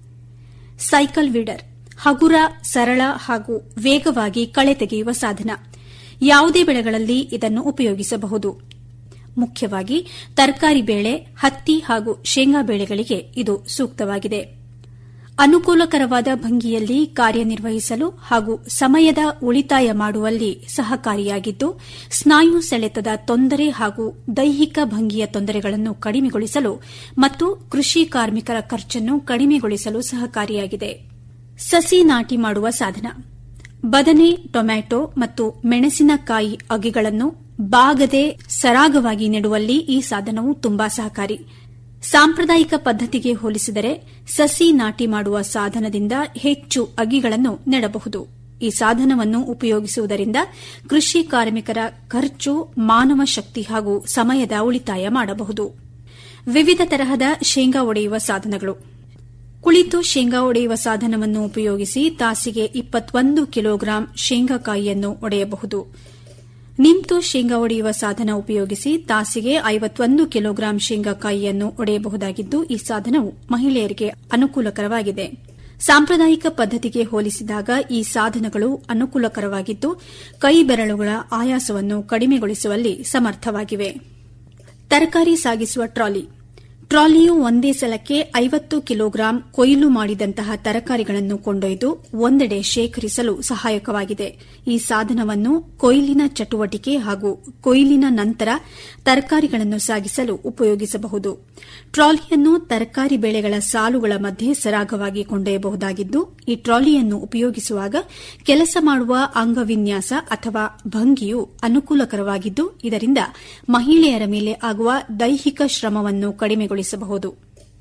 ಸೈಕಲ್ ವೀಡರ್ ಹಗುರ ಸರಳ ಹಾಗೂ ವೇಗವಾಗಿ ಕಳೆ ತೆಗೆಯುವ ಸಾಧನ ಯಾವುದೇ ಬೆಳೆಗಳಲ್ಲಿ ಇದನ್ನು ಉಪಯೋಗಿಸಬಹುದು ಮುಖ್ಯವಾಗಿ ತರಕಾರಿ ಬೇಳೆ ಹತ್ತಿ ಹಾಗೂ ಶೇಂಗಾ ಬೆಳೆಗಳಿಗೆ ಇದು ಸೂಕ್ತವಾಗಿದೆ ಅನುಕೂಲಕರವಾದ ಭಂಗಿಯಲ್ಲಿ ಕಾರ್ಯನಿರ್ವಹಿಸಲು ಹಾಗೂ ಸಮಯದ ಉಳಿತಾಯ ಮಾಡುವಲ್ಲಿ ಸಹಕಾರಿಯಾಗಿದ್ದು ಸ್ನಾಯು ಸೆಳೆತದ ತೊಂದರೆ ಹಾಗೂ ದೈಹಿಕ ಭಂಗಿಯ ತೊಂದರೆಗಳನ್ನು ಕಡಿಮೆಗೊಳಿಸಲು ಮತ್ತು ಕೃಷಿ ಕಾರ್ಮಿಕರ ಖರ್ಚನ್ನು ಕಡಿಮೆಗೊಳಿಸಲು ಸಹಕಾರಿಯಾಗಿದೆ ಸಸಿ ನಾಟಿ ಮಾಡುವ ಸಾಧನ ಬದನೆ ಟೊಮ್ಯಾಟೊ ಮತ್ತು ಮೆಣಸಿನಕಾಯಿ ಅಗಿಗಳನ್ನು ಬಾಗದೆ ಸರಾಗವಾಗಿ ನೆಡುವಲ್ಲಿ ಈ ಸಾಧನವು ತುಂಬಾ ಸಹಕಾರಿ ಸಾಂಪ್ರದಾಯಿಕ ಪದ್ದತಿಗೆ ಹೋಲಿಸಿದರೆ ಸಸಿ ನಾಟಿ ಮಾಡುವ ಸಾಧನದಿಂದ ಹೆಚ್ಚು ಅಗಿಗಳನ್ನು ನೆಡಬಹುದು ಈ ಸಾಧನವನ್ನು ಉಪಯೋಗಿಸುವುದರಿಂದ ಕೃಷಿ ಕಾರ್ಮಿಕರ ಖರ್ಚು ಮಾನವ ಶಕ್ತಿ ಹಾಗೂ ಸಮಯದ ಉಳಿತಾಯ ಮಾಡಬಹುದು ವಿವಿಧ ತರಹದ ಶೇಂಗಾ ಒಡೆಯುವ ಸಾಧನಗಳು ಕುಳಿತು ಶೇಂಗಾ ಒಡೆಯುವ ಸಾಧನವನ್ನು ಉಪಯೋಗಿಸಿ ತಾಸಿಗೆ ಇಪ್ಪತ್ತೊಂದು ಕಿಲೋಗ್ರಾಂ ಶೇಂಗಾಕಾಯಿಯನ್ನು ಒಡೆಯಬಹುದು ನಿಂತು ಶೇಂಗಾ ಒಡೆಯುವ ಸಾಧನ ಉಪಯೋಗಿಸಿ ತಾಸಿಗೆ ಐವತ್ತೊಂದು ಕಿಲೋಗ್ರಾಂ ಶೇಂಗಾಕಾಯಿಯನ್ನು ಒಡೆಯಬಹುದಾಗಿದ್ದು ಈ ಸಾಧನವು ಮಹಿಳೆಯರಿಗೆ ಅನುಕೂಲಕರವಾಗಿದೆ ಸಾಂಪ್ರದಾಯಿಕ ಪದ್ದತಿಗೆ ಹೋಲಿಸಿದಾಗ ಈ ಸಾಧನಗಳು ಅನುಕೂಲಕರವಾಗಿದ್ದು ಕೈ ಬೆರಳುಗಳ ಆಯಾಸವನ್ನು ಕಡಿಮೆಗೊಳಿಸುವಲ್ಲಿ ಸಮರ್ಥವಾಗಿವೆ ತರಕಾರಿ ಸಾಗಿಸುವ ಟ್ರಾಲಿ ಟ್ರಾಲಿಯು ಒಂದೇ ಸಲಕ್ಕೆ ಐವತ್ತು ಕಿಲೋಗ್ರಾಂ ಕೊಯ್ಲು ಮಾಡಿದಂತಹ ತರಕಾರಿಗಳನ್ನು ಕೊಂಡೊಯ್ದು ಒಂದೆಡೆ ಶೇಖರಿಸಲು ಸಹಾಯಕವಾಗಿದೆ ಈ ಸಾಧನವನ್ನು ಕೊಯ್ಲಿನ ಚಟುವಟಿಕೆ ಹಾಗೂ ಕೊಯ್ಲಿನ ನಂತರ ತರಕಾರಿಗಳನ್ನು ಸಾಗಿಸಲು ಉಪಯೋಗಿಸಬಹುದು ಟ್ರಾಲಿಯನ್ನು ತರಕಾರಿ ಬೆಳೆಗಳ ಸಾಲುಗಳ ಮಧ್ಯೆ ಸರಾಗವಾಗಿ ಕೊಂಡೊಯ್ಯಬಹುದಾಗಿದ್ದು ಈ ಟ್ರಾಲಿಯನ್ನು ಉಪಯೋಗಿಸುವಾಗ ಕೆಲಸ ಮಾಡುವ ಅಂಗವಿನ್ಯಾಸ ಅಥವಾ ಭಂಗಿಯು ಅನುಕೂಲಕರವಾಗಿದ್ದು ಇದರಿಂದ ಮಹಿಳೆಯರ ಮೇಲೆ ಆಗುವ ದೈಹಿಕ ಶ್ರಮವನ್ನು ಕಡಿಮೆಗೊಳಿಸಬಹುದು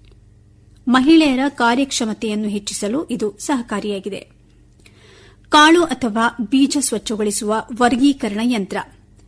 ಮಹಿಳೆಯರ ಕಾರ್ಯಕ್ಷಮತೆಯನ್ನು ಹೆಚ್ಚಿಸಲು ಇದು ಸಹಕಾರಿಯಾಗಿದೆ ಕಾಳು ಅಥವಾ ಬೀಜ ಸ್ವಚ್ಛಗೊಳಿಸುವ ವರ್ಗೀಕರಣ ಯಂತ್ರ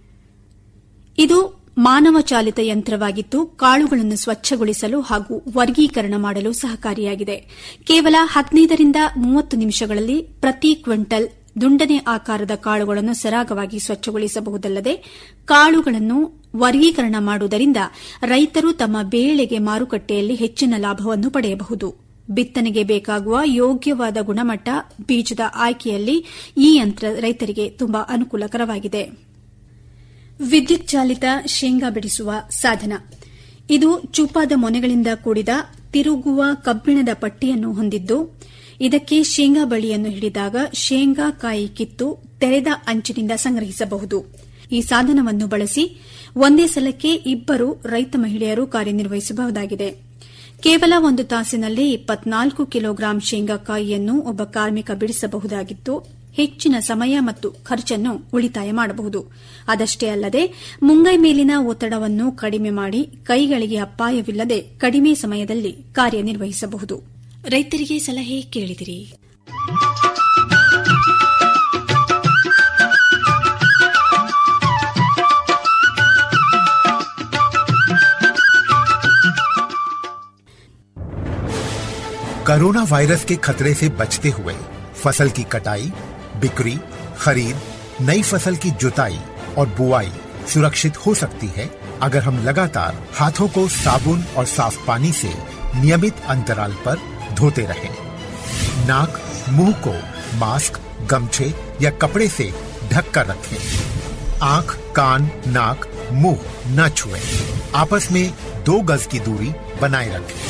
ಇದು ಮಾನವ ಚಾಲಿತ ಯಂತ್ರವಾಗಿದ್ದು ಕಾಳುಗಳನ್ನು ಸ್ವಚ್ಛಗೊಳಿಸಲು ಹಾಗೂ ವರ್ಗೀಕರಣ ಮಾಡಲು ಸಹಕಾರಿಯಾಗಿದೆ ಕೇವಲ ಹದಿನೈದರಿಂದ ಮೂವತ್ತು ನಿಮಿಷಗಳಲ್ಲಿ ಪ್ರತಿ ಕ್ವಿಂಟಲ್ ದುಂಡನೆ ಆಕಾರದ ಕಾಳುಗಳನ್ನು ಸರಾಗವಾಗಿ ಸ್ವಚ್ಛಗೊಳಿಸಬಹುದಲ್ಲದೆ ಕಾಳುಗಳನ್ನು ವರ್ಗೀಕರಣ ಮಾಡುವುದರಿಂದ ರೈತರು ತಮ್ಮ ಬೇಳೆಗೆ ಮಾರುಕಟ್ಟೆಯಲ್ಲಿ ಹೆಚ್ಚಿನ ಲಾಭವನ್ನು ಪಡೆಯಬಹುದು ಬಿತ್ತನೆಗೆ ಬೇಕಾಗುವ ಯೋಗ್ಯವಾದ ಗುಣಮಟ್ಟ ಬೀಜದ ಆಯ್ಕೆಯಲ್ಲಿ ಈ ಯಂತ್ರ ರೈತರಿಗೆ ತುಂಬಾ ಅನುಕೂಲಕರವಾಗಿದೆ ವಿದ್ಯುತ್ ಚಾಲಿತ ಶೇಂಗಾ ಬಿಡಿಸುವ ಸಾಧನ ಇದು ಚೂಪಾದ ಮೊನೆಗಳಿಂದ ಕೂಡಿದ ತಿರುಗುವ ಕಬ್ಬಿಣದ ಪಟ್ಟಿಯನ್ನು ಹೊಂದಿದ್ದು ಇದಕ್ಕೆ ಶೇಂಗಾ ಬಳಿಯನ್ನು ಹಿಡಿದಾಗ ಶೇಂಗಾ ಕಾಯಿ ಕಿತ್ತು ತೆರೆದ ಅಂಚಿನಿಂದ ಸಂಗ್ರಹಿಸಬಹುದು ಈ ಸಾಧನವನ್ನು ಬಳಸಿ ಒಂದೇ ಸಲಕ್ಕೆ ಇಬ್ಬರು ರೈತ ಮಹಿಳೆಯರು ಕಾರ್ಯನಿರ್ವಹಿಸಬಹುದಾಗಿದೆ ಕೇವಲ ಒಂದು ತಾಸಿನಲ್ಲಿ ಇಪ್ಪತ್ನಾಲ್ಕು ಕಿಲೋಗ್ರಾಂ ಶೇಂಗಾಕಾಯಿಯನ್ನು ಒಬ್ಬ ಕಾರ್ಮಿಕ ಬಿಡಿಸಬಹುದಾಗಿದ್ದು ಹೆಚ್ಚಿನ ಸಮಯ ಮತ್ತು ಖರ್ಚನ್ನು ಉಳಿತಾಯ ಮಾಡಬಹುದು ಅದಷ್ಟೇ ಅಲ್ಲದೆ ಮುಂಗೈ ಮೇಲಿನ ಒತ್ತಡವನ್ನು ಕಡಿಮೆ ಮಾಡಿ ಕೈಗಳಿಗೆ ಅಪಾಯವಿಲ್ಲದೆ ಕಡಿಮೆ ಸಮಯದಲ್ಲಿ ಕಾರ್ಯನಿರ್ವಹಿಸಬಹುದು ರೈತರಿಗೆ ಸಲಹೆ ಕೇಳಿದಿರಿ कोरोना वायरस के खतरे से बचते हुए फसल की कटाई बिक्री खरीद नई फसल की जुताई और बुआई सुरक्षित हो सकती है अगर हम लगातार हाथों को साबुन और साफ पानी से नियमित अंतराल पर धोते रहें। नाक मुंह को मास्क गमछे या कपड़े से ढक कर रखें आंख कान नाक मुंह न छुएं। आपस में दो गज की दूरी बनाए रखें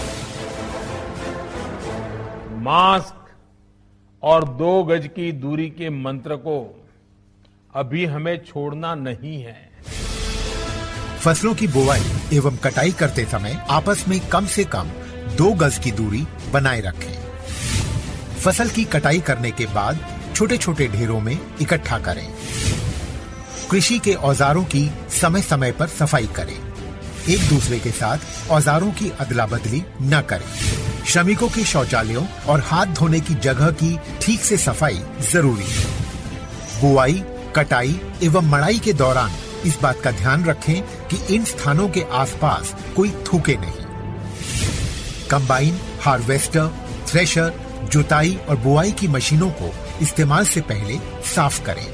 मास्क और दो गज की दूरी के मंत्र को अभी हमें छोड़ना नहीं है फसलों की बुवाई एवं कटाई करते समय आपस में कम से कम दो गज की दूरी बनाए रखें फसल की कटाई करने के बाद छोटे छोटे ढेरों में इकट्ठा करें कृषि के औजारों की समय समय पर सफाई करें एक दूसरे के साथ औजारों की अदला बदली न करें श्रमिकों के शौचालयों और हाथ धोने की जगह की ठीक से सफाई जरूरी है बुआई कटाई एवं मड़ाई के दौरान इस बात का ध्यान रखें कि इन स्थानों के आसपास कोई थूके नहीं कंबाइन हार्वेस्टर थ्रेशर जुताई और बुआई की मशीनों को इस्तेमाल से पहले साफ करें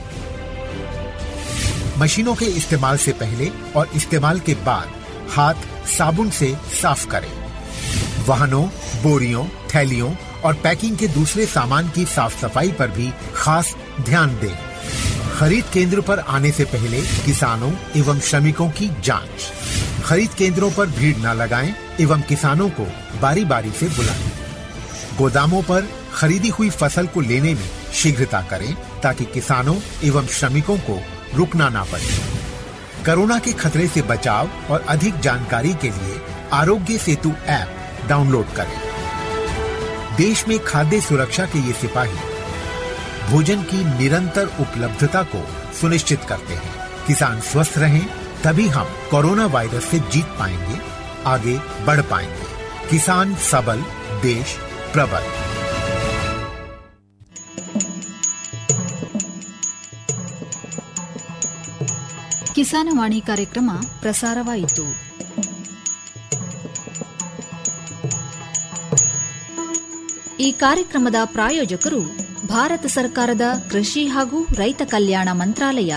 मशीनों के इस्तेमाल से पहले और इस्तेमाल के बाद हाथ साबुन से साफ करें वाहनों बोरियों थैलियों और पैकिंग के दूसरे सामान की साफ सफाई पर भी खास ध्यान दें खरीद केंद्र पर आने से पहले किसानों एवं श्रमिकों की जांच खरीद केंद्रों पर भीड़ न लगाएं एवं किसानों को बारी बारी से बुलाएं गोदामों पर खरीदी हुई फसल को लेने में शीघ्रता करें ताकि किसानों एवं श्रमिकों को रुकना ना पड़े कोरोना के खतरे से बचाव और अधिक जानकारी के लिए आरोग्य सेतु ऐप डाउनलोड करें देश में खाद्य सुरक्षा के ये सिपाही भोजन की निरंतर उपलब्धता को सुनिश्चित करते हैं किसान स्वस्थ रहें तभी हम कोरोना वायरस से जीत पाएंगे आगे बढ़ पाएंगे किसान सबल देश प्रबल ಕಿಸಾನವಾಣಿ ಕಾರ್ಯಕ್ರಮ ಪ್ರಸಾರವಾಯಿತು ಈ ಕಾರ್ಯಕ್ರಮದ ಪ್ರಾಯೋಜಕರು ಭಾರತ ಸರ್ಕಾರದ ಕೃಷಿ ಹಾಗೂ ರೈತ ಕಲ್ಯಾಣ ಮಂತ್ರಾಲಯ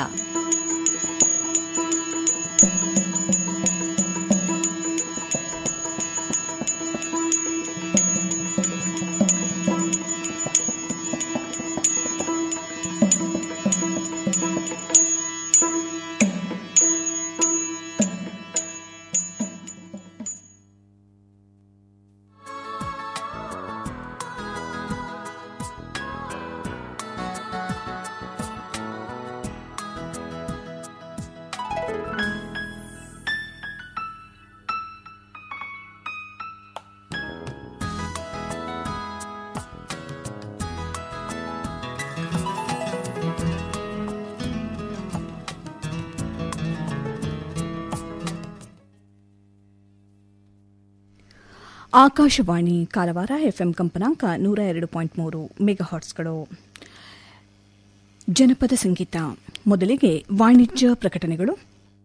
ಆಕಾಶವಾಣಿ ಕಾರವಾರ ಎಫ್ಎಂ ಕಂಪನಾಂಕ ನೂರ ಎರಡು ಪಾಯಿಂಟ್ ಮೂರು ಮೆಗಾಹಾಟ್ಸ್ಗಳು ಜನಪದ ಸಂಗೀತ ಮೊದಲಿಗೆ ವಾಣಿಜ್ಯ ಪ್ರಕಟಣೆಗಳು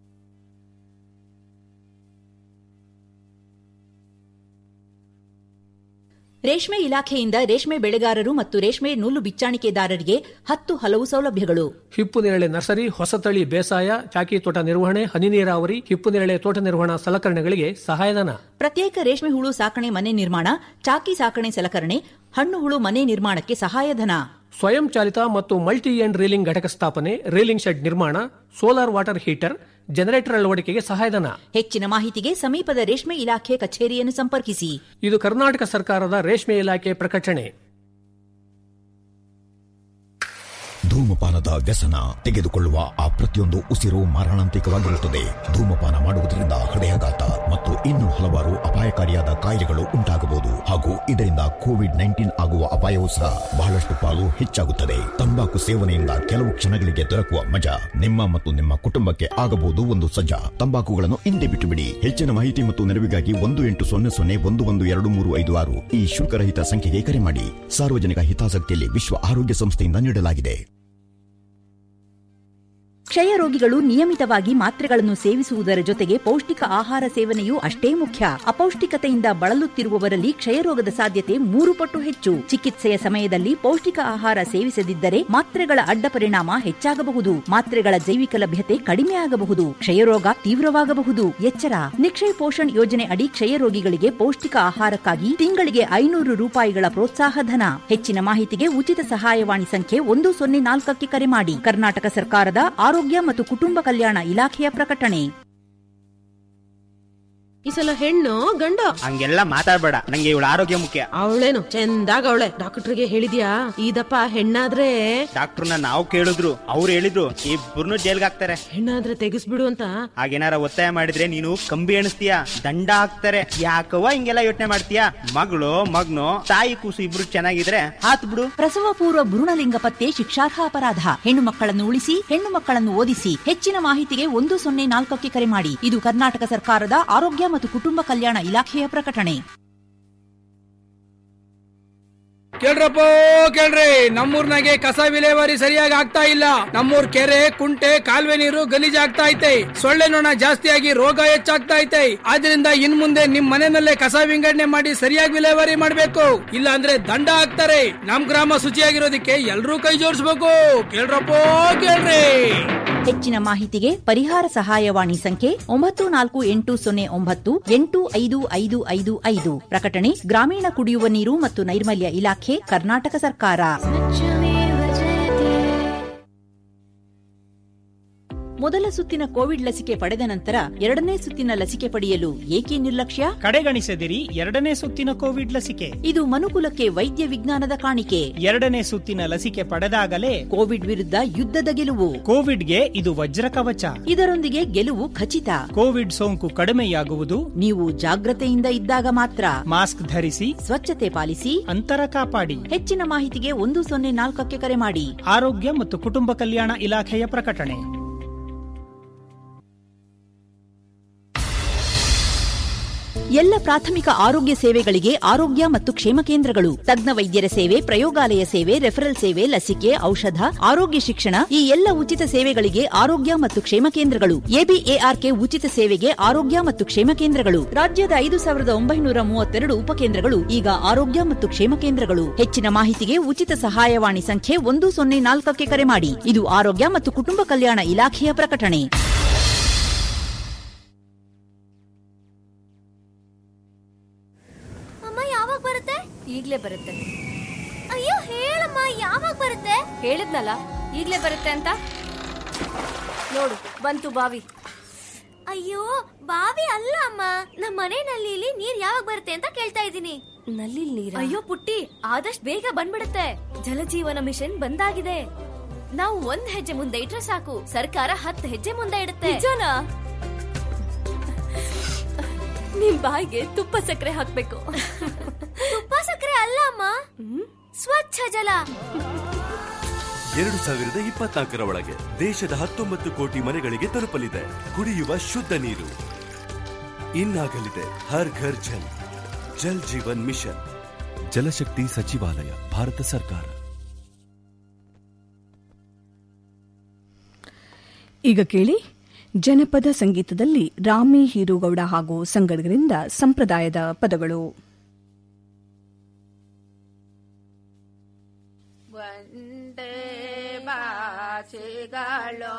ರೇಷ್ಮೆ ಇಲಾಖೆಯಿಂದ ರೇಷ್ಮೆ ಬೆಳೆಗಾರರು ಮತ್ತು ರೇಷ್ಮೆ ನೂಲು ಬಿಚ್ಚಾಣಿಕೆದಾರರಿಗೆ ಹತ್ತು ಹಲವು ಸೌಲಭ್ಯಗಳು ಹಿಪ್ಪು ನೇರಳೆ ನರ್ಸರಿ ಹೊಸತಳಿ ಬೇಸಾಯ ಚಾಕಿ ತೋಟ ನಿರ್ವಹಣೆ ಹನಿ ನೀರಾವರಿ ಹಿಪ್ಪು ನೇರಳೆ ತೋಟ ನಿರ್ವಹಣಾ ಸಲಕರಣೆಗಳಿಗೆ ಸಹಾಯಧನ ಪ್ರತ್ಯೇಕ ರೇಷ್ಮೆ ಹುಳು ಸಾಕಣೆ ಮನೆ ನಿರ್ಮಾಣ ಚಾಕಿ ಸಾಕಣೆ ಸಲಕರಣೆ ಹಣ್ಣು ಹುಳು ಮನೆ ನಿರ್ಮಾಣಕ್ಕೆ ಸಹಾಯಧನ ಸ್ವಯಂ ಚಾಲಿತ ಮತ್ತು ಮಲ್ಟಿ ಎಂಡ್ ರೀಲಿಂಗ್ ಘಟಕ ಸ್ಥಾಪನೆ ರೀಲಿಂಗ್ ಶೆಡ್ ನಿರ್ಮಾಣ ಸೋಲಾರ್ ವಾಟರ್ ಹೀಟರ್ ಜನರೇಟರ್ ಅಳವಡಿಕೆಗೆ ಸಹಾಯಧನ ಹೆಚ್ಚಿನ ಮಾಹಿತಿಗೆ ಸಮೀಪದ ರೇಷ್ಮೆ ಇಲಾಖೆ ಕಚೇರಿಯನ್ನು ಸಂಪರ್ಕಿಸಿ ಇದು ಕರ್ನಾಟಕ ಸರ್ಕಾರದ ರೇಷ್ಮೆ ಇಲಾಖೆ ಪ್ರಕಟಣೆ ಧೂಮಪಾನದ ವ್ಯಸನ ತೆಗೆದುಕೊಳ್ಳುವ ಆ ಪ್ರತಿಯೊಂದು ಉಸಿರು ಮಾರಣಾಂತಿಕವಾಗಿರುತ್ತದೆ ಧೂಮಪಾನ ಮಾಡುವುದರಿಂದ ಹೃದಯಾಘಾತ ಮತ್ತು ಇನ್ನೂ ಹಲವಾರು ಅಪಾಯಕಾರಿಯಾದ ಕಾಯಿಲೆಗಳು ಉಂಟಾಗಬಹುದು ಹಾಗೂ ಇದರಿಂದ ಕೋವಿಡ್ ನೈನ್ಟೀನ್ ಆಗುವ ಅಪಾಯವೂ ಸಹ ಬಹಳಷ್ಟು ಪಾಲು ಹೆಚ್ಚಾಗುತ್ತದೆ ತಂಬಾಕು ಸೇವನೆಯಿಂದ ಕೆಲವು ಕ್ಷಣಗಳಿಗೆ ದೊರಕುವ ಮಜಾ ನಿಮ್ಮ ಮತ್ತು ನಿಮ್ಮ ಕುಟುಂಬಕ್ಕೆ ಆಗಬಹುದು ಒಂದು ಸಜ್ಜಾ ತಂಬಾಕುಗಳನ್ನು ಹಿಂದೆ ಬಿಟ್ಟು ಬಿಡಿ ಹೆಚ್ಚಿನ ಮಾಹಿತಿ ಮತ್ತು ನೆರವಿಗಾಗಿ ಒಂದು ಎಂಟು ಸೊನ್ನೆ ಸೊನ್ನೆ ಒಂದು ಒಂದು ಎರಡು ಮೂರು ಐದು ಆರು ಈ ಶುಲ್ಕರಹಿತ ಸಂಖ್ಯೆಗೆ ಕರೆ ಮಾಡಿ ಸಾರ್ವಜನಿಕ ಹಿತಾಸಕ್ತಿಯಲ್ಲಿ ವಿಶ್ವ ಆರೋಗ್ಯ ಸಂಸ್ಥೆಯಿಂದ ನೀಡಲಾಗಿದೆ ಕ್ಷಯ ರೋಗಿಗಳು ನಿಯಮಿತವಾಗಿ ಮಾತ್ರೆಗಳನ್ನು ಸೇವಿಸುವುದರ ಜೊತೆಗೆ ಪೌಷ್ಟಿಕ ಆಹಾರ ಸೇವನೆಯೂ ಅಷ್ಟೇ ಮುಖ್ಯ ಅಪೌಷ್ಟಿಕತೆಯಿಂದ ಬಳಲುತ್ತಿರುವವರಲ್ಲಿ ಕ್ಷಯರೋಗದ ಸಾಧ್ಯತೆ ಮೂರು ಪಟ್ಟು ಹೆಚ್ಚು ಚಿಕಿತ್ಸೆಯ ಸಮಯದಲ್ಲಿ ಪೌಷ್ಟಿಕ ಆಹಾರ ಸೇವಿಸದಿದ್ದರೆ ಮಾತ್ರೆಗಳ ಅಡ್ಡ ಪರಿಣಾಮ ಹೆಚ್ಚಾಗಬಹುದು ಮಾತ್ರೆಗಳ ಜೈವಿಕ ಲಭ್ಯತೆ ಕಡಿಮೆ ಆಗಬಹುದು ಕ್ಷಯರೋಗ ತೀವ್ರವಾಗಬಹುದು ಎಚ್ಚರ ನಿಕ್ಷಯ್ ಪೋಷಣ್ ಯೋಜನೆ ಅಡಿ ಕ್ಷಯ ರೋಗಿಗಳಿಗೆ ಪೌಷ್ಟಿಕ ಆಹಾರಕ್ಕಾಗಿ ತಿಂಗಳಿಗೆ ಐನೂರು ರೂಪಾಯಿಗಳ ಪ್ರೋತ್ಸಾಹ ಧನ ಹೆಚ್ಚಿನ ಮಾಹಿತಿಗೆ ಉಚಿತ ಸಹಾಯವಾಣಿ ಸಂಖ್ಯೆ ಒಂದು ಸೊನ್ನೆ ನಾಲ್ಕಕ್ಕೆ ಕರೆ ಮಾಡಿ ಕರ್ನಾಟಕ ಸರ್ಕಾರದ ಆರೋಗ್ಯ ಮತ್ತು ಕುಟುಂಬ ಕಲ್ಯಾಣ ಇಲಾಖೆಯ ಪ್ರಕಟಣೆ ಈ ಸಲ ಹೆಣ್ಣು ಗಂಡು ಹಂಗೆಲ್ಲ ಮಾತಾಡ್ಬೇಡ ನಂಗೆ ಇವಳ ಆರೋಗ್ಯ ಮುಖ್ಯ ಅವಳೇನು ಚಂದಾಗ ಅವಳೆ ಡಾಕ್ಟರ್ಗೆ ಹೇಳಿದ್ಯಾ ಇದಪ್ಪ ಹೆಣ್ಣಾದ್ರೆ ಡಾಕ್ಟರ್ನ ನಾವು ಕೇಳಿದ್ರು ಅವ್ರು ಹೇಳಿದ್ರು ಇಬ್ಬರನ್ನು ಜೈಲ್ಗೆ ಹಾಕ್ತಾರೆ ಹೆಣ್ಣಾದ್ರೆ ತೆಗಿಸ್ಬಿಡು ಅಂತ ಹಾಗೇನಾರ ಒತ್ತಾಯ ಮಾಡಿದ್ರೆ ನೀನು ಕಂಬಿ ಎಣಿಸ್ತೀಯ ದಂಡ ಹಾಕ್ತಾರೆ ಯಾಕವ್ವ ಹಿಂಗೆಲ್ಲ ಯೋಚನೆ ಮಾಡ್ತೀಯ ಮಗಳು ಮಗ್ನು ತಾಯಿ ಕೂಸು ಇಬ್ರು ಚೆನ್ನಾಗಿದ್ರೆ ಹಾತ್ ಬಿಡು ಪ್ರಸವ ಪೂರ್ವ ಭ್ರೂಣಲಿಂಗ ಪತ್ತೆ ಶಿಕ್ಷಾರ್ಹ ಅಪರಾಧ ಹೆಣ್ಣು ಮಕ್ಕಳನ್ನು ಉಳಿಸಿ ಹೆಣ್ಣು ಮಕ್ಕಳನ್ನು ಓದಿಸಿ ಹೆಚ್ಚಿನ ಮಾಹಿತಿಗೆ ಒಂದು ಸೊನ್ನೆ ನಾಲ್ಕಕ್ಕೆ ಕರೆ ಮಾಡಿ ಇದು ಕರ್ನಾಟಕ ಸರ್ಕಾರದ ಆರೋಗ್ಯ ಮತ್ತು ಕುಟುಂಬ ಕಲ್ಯಾಣ ಇಲಾಖೆಯ ಪ್ರಕಟಣೆ ಕೇಳ್ರಪ್ಪ ಕೇಳ್ರಿ ನಮ್ಮೂರ್ನಾಗೆ ಕಸ ವಿಲೇವಾರಿ ಸರಿಯಾಗಿ ಆಗ್ತಾ ಇಲ್ಲ ನಮ್ಮೂರ್ ಕೆರೆ ಕುಂಟೆ ಕಾಲುವೆ ನೀರು ಗಲೀಜಾಗ್ತಾ ಐತೆ ಸೊಳ್ಳೆ ನೊಣ ಜಾಸ್ತಿಯಾಗಿ ರೋಗ ಹೆಚ್ಚಾಗ್ತಾ ಐತೆ ಆದ್ರಿಂದ ಇನ್ ಮುಂದೆ ನಿಮ್ ಮನೆಯಲ್ಲೇ ಕಸ ವಿಂಗಡಣೆ ಮಾಡಿ ಸರಿಯಾಗಿ ವಿಲೇವಾರಿ ಮಾಡ್ಬೇಕು ಇಲ್ಲ ಅಂದ್ರೆ ದಂಡ ಹಾಕ್ತಾರೆ ನಮ್ ಗ್ರಾಮ ಶುಚಿಯಾಗಿರೋದಕ್ಕೆ ಎಲ್ರೂ ಕೈ ಜೋಡಿಸ್ಬೇಕು ಕೇಳ್ರಪ್ಪ ಕೇಳ್ರಿ ಹೆಚ್ಚಿನ ಮಾಹಿತಿಗೆ ಪರಿಹಾರ ಸಹಾಯವಾಣಿ ಸಂಖ್ಯೆ ಒಂಬತ್ತು ನಾಲ್ಕು ಎಂಟು ಸೊನ್ನೆ ಒಂಬತ್ತು ಎಂಟು ಐದು ಐದು ಐದು ಐದು ಪ್ರಕಟಣೆ ಗ್ರಾಮೀಣ ಕುಡಿಯುವ ನೀರು ಮತ್ತು ನೈರ್ಮಲ್ಯ ಇಲಾಖೆ ಕರ್ನಾಟಕ ಸರ್ಕಾರ ಮೊದಲ ಸುತ್ತಿನ ಕೋವಿಡ್ ಲಸಿಕೆ ಪಡೆದ ನಂತರ ಎರಡನೇ ಸುತ್ತಿನ ಲಸಿಕೆ ಪಡೆಯಲು ಏಕೆ ನಿರ್ಲಕ್ಷ್ಯ ಕಡೆಗಣಿಸದಿರಿ ಎರಡನೇ ಸುತ್ತಿನ ಕೋವಿಡ್ ಲಸಿಕೆ ಇದು ಮನುಕುಲಕ್ಕೆ ವೈದ್ಯ ವಿಜ್ಞಾನದ ಕಾಣಿಕೆ ಎರಡನೇ ಸುತ್ತಿನ ಲಸಿಕೆ ಪಡೆದಾಗಲೇ ಕೋವಿಡ್ ವಿರುದ್ಧ ಯುದ್ಧದ ಗೆಲುವು ಕೋವಿಡ್ಗೆ ಇದು ವಜ್ರ ಕವಚ ಇದರೊಂದಿಗೆ ಗೆಲುವು ಖಚಿತ ಕೋವಿಡ್ ಸೋಂಕು ಕಡಿಮೆಯಾಗುವುದು ನೀವು ಜಾಗ್ರತೆಯಿಂದ ಇದ್ದಾಗ ಮಾತ್ರ ಮಾಸ್ಕ್ ಧರಿಸಿ ಸ್ವಚ್ಛತೆ ಪಾಲಿಸಿ ಅಂತರ ಕಾಪಾಡಿ ಹೆಚ್ಚಿನ ಮಾಹಿತಿಗೆ ಒಂದು ಸೊನ್ನೆ ನಾಲ್ಕಕ್ಕೆ ಕರೆ ಮಾಡಿ ಆರೋಗ್ಯ ಮತ್ತು ಕುಟುಂಬ ಕಲ್ಯಾಣ ಇಲಾಖೆಯ ಪ್ರಕಟಣೆ ಎಲ್ಲ ಪ್ರಾಥಮಿಕ ಆರೋಗ್ಯ ಸೇವೆಗಳಿಗೆ ಆರೋಗ್ಯ ಮತ್ತು ಕ್ಷೇಮ ಕೇಂದ್ರಗಳು ತಜ್ಞ ವೈದ್ಯರ ಸೇವೆ ಪ್ರಯೋಗಾಲಯ ಸೇವೆ ರೆಫರಲ್ ಸೇವೆ ಲಸಿಕೆ ಔಷಧ ಆರೋಗ್ಯ ಶಿಕ್ಷಣ ಈ ಎಲ್ಲ ಉಚಿತ ಸೇವೆಗಳಿಗೆ ಆರೋಗ್ಯ ಮತ್ತು ಕ್ಷೇಮ ಕೇಂದ್ರಗಳು ಎಬಿಎಆರ್ಕೆ ಉಚಿತ ಸೇವೆಗೆ ಆರೋಗ್ಯ ಮತ್ತು ಕ್ಷೇಮ ಕೇಂದ್ರಗಳು ರಾಜ್ಯದ ಐದು ಸಾವಿರದ ಒಂಬೈನೂರ ಮೂವತ್ತೆರಡು ಉಪಕೇಂದ್ರಗಳು ಈಗ ಆರೋಗ್ಯ ಮತ್ತು ಕ್ಷೇಮ ಕೇಂದ್ರಗಳು ಹೆಚ್ಚಿನ ಮಾಹಿತಿಗೆ ಉಚಿತ ಸಹಾಯವಾಣಿ ಸಂಖ್ಯೆ ಒಂದು ಸೊನ್ನೆ ನಾಲ್ಕಕ್ಕೆ ಕರೆ ಮಾಡಿ ಇದು ಆರೋಗ್ಯ ಮತ್ತು ಕುಟುಂಬ ಕಲ್ಯಾಣ ಇಲಾಖೆಯ ಪ್ರಕಟಣೆ ಅಮ್ಮ ಯಾವಾಗ ಬರುತ್ತೆ ಈಗ್ಲೇ ಬರುತ್ತೆ ಅಯ್ಯೋ ಹೇಳಮ್ಮ ಯಾವಾಗ ಬರುತ್ತೆ ಹೇಳಿದ್ನಲ್ಲ ಈಗ್ಲೇ ಬರುತ್ತೆ ಅಂತ ನೋಡು ಬಂತು ಬಾವಿ ಅಯ್ಯೋ ಬಾವಿ ಅಲ್ಲ ಅಮ್ಮ ನಮ್ಮ ಮನೆ ನಲ್ಲಿಲಿ ನೀರ್ ಯಾವಾಗ ಬರುತ್ತೆ ಅಂತ ಕೇಳ್ತಾ ಇದ್ದೀನಿ ನಲ್ಲಿ ನೀರ ಅಯ್ಯೋ ಪುಟ್ಟಿ ಆದಷ್ಟು ಬೇಗ ಬಂದ್ಬಿಡುತ್ತೆ ಜಲಜೀವನ ಮಿಷನ್ ಬಂದಾಗಿದೆ ನಾವು ಒಂದ್ ಹೆಜ್ಜೆ ಮುಂದೆ ಇಟ್ರೆ ಸಾಕು ಸರ್ಕಾರ ಹತ್ತು ಹೆಜ್ಜೆ ಮುಂದೆ ಇಡುತ್ತೆ ನಿಜನಾ ನಿಮ್ ಬಾಯಿಗೆ ತುಪ್ಪ ಸಕ್ಕರೆ ಹಾಕ್ಬೇಕು ತುಪ್ಪ ಸಕ್ಕರೆ ಅಲ್ಲ ಅಮ್ಮ ಸ್ವಚ್ಛ ಜಲ ಎರಡು ಸಾವಿರದ ಇಪ್ಪತ್ನಾಲ್ಕರ ಒಳಗೆ ದೇಶದ ಹತ್ತೊಂಬತ್ತು ಕೋಟಿ ಮನೆಗಳಿಗೆ ತಲುಪಲಿದೆ ಕುಡಿಯುವ ಶುದ್ಧ ನೀರು ಇನ್ನಾಗಲಿದೆ ಹರ್ ಘರ್ ಜಲ್ ಜಲ್ ಜೀವನ್ ಮಿಷನ್ ಜಲಶಕ್ತಿ ಸಚಿವಾಲಯ ಭಾರತ ಸರ್ಕಾರ ಈಗ ಕೇಳಿ ಜನಪದ ಸಂಗೀತದಲ್ಲಿ ರಾಮಿ ಹೀರುಗೌಡ ಹಾಗೂ ಸಂಗಡಿಗರಿಂದ ಸಂಪ್ರದಾಯದ ಪದಗಳು ಒಂದೇ ಬಾಸಿಗಳು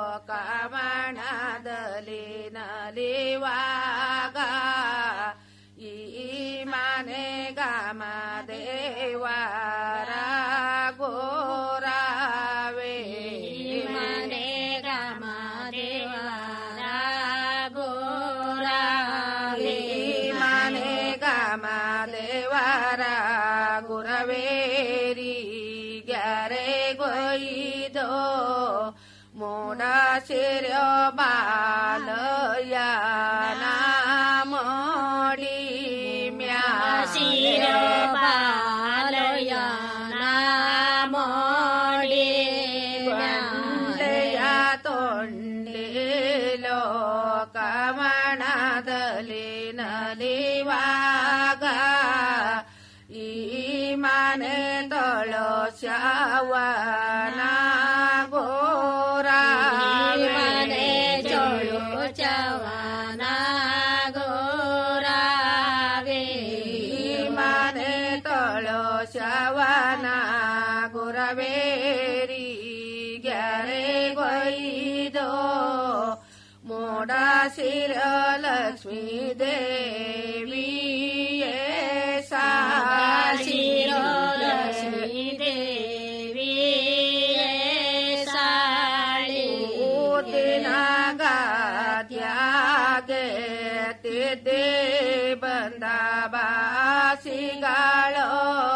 ಕವಣದಲ್ಲಿ ನಲಿವಾಗ ಈ ಮನೆ ಗಮ ದೇವರ ಗೋರಾವೇ ಮನೆ ಗಮ ದೇವರ ಗೋರಾವೇ ಮನೆ ಗಮ ದೇವರ ಗುರವೇರಿ ಗ್ಯಾರೆ ಗೊಯ್ದೋ ಮೋಡ ಸಿರ್ಯೋ ಬಾಲಯ ನಾಮೋಡಿ ಮ್ಯಾ ಸಿರ್ಯೋ ಬಾಲಯ ನಾಮೋಡಿ ಬಂಡೆಯ ತೊಂಡಿಲೋ ಕವಣದಲ್ಲಿ ನಲಿವಾಗ ಈ ಮನೆ ತೊಳೋ ಶ್ಯಾವನ ಗೋರ ಕಾವೇರಿ ಗ್ಯಾರೆ ಗೊಯ್ದೋ ಮೋಡ ಸಿರ ಲಕ್ಷ್ಮೀ ದೇವಿಯೇ ಸಾಲಿರೋ ಲಕ್ಷ್ಮೀ ದೇವಿಯೇ ಸಾಳಿ ಗಾದ್ಯಾಗೆ ತಿದ್ದೆ ಬಂದ ಬಾಸಿಗಾಳೋ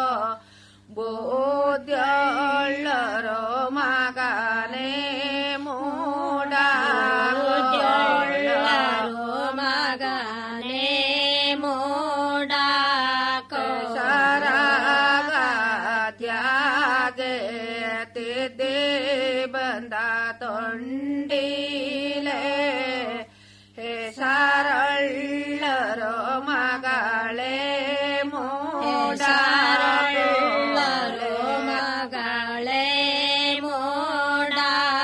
ಬೋದ್ಯಳ್ಳರೋ ಮಗನೇ ಮೂಡ ಮಗನೇ ಮೂಡ ಸರಾಗಾದ್ಯಾಗೆ ತಿದ್ದೆ ಬಂದ ತೊಂಡಿಲೆ ಹೇ ಸಾರಳ್ಳರೋ ಮಗಳೇ ಮೂಡ ಮಗಳೇ ಮೂಡ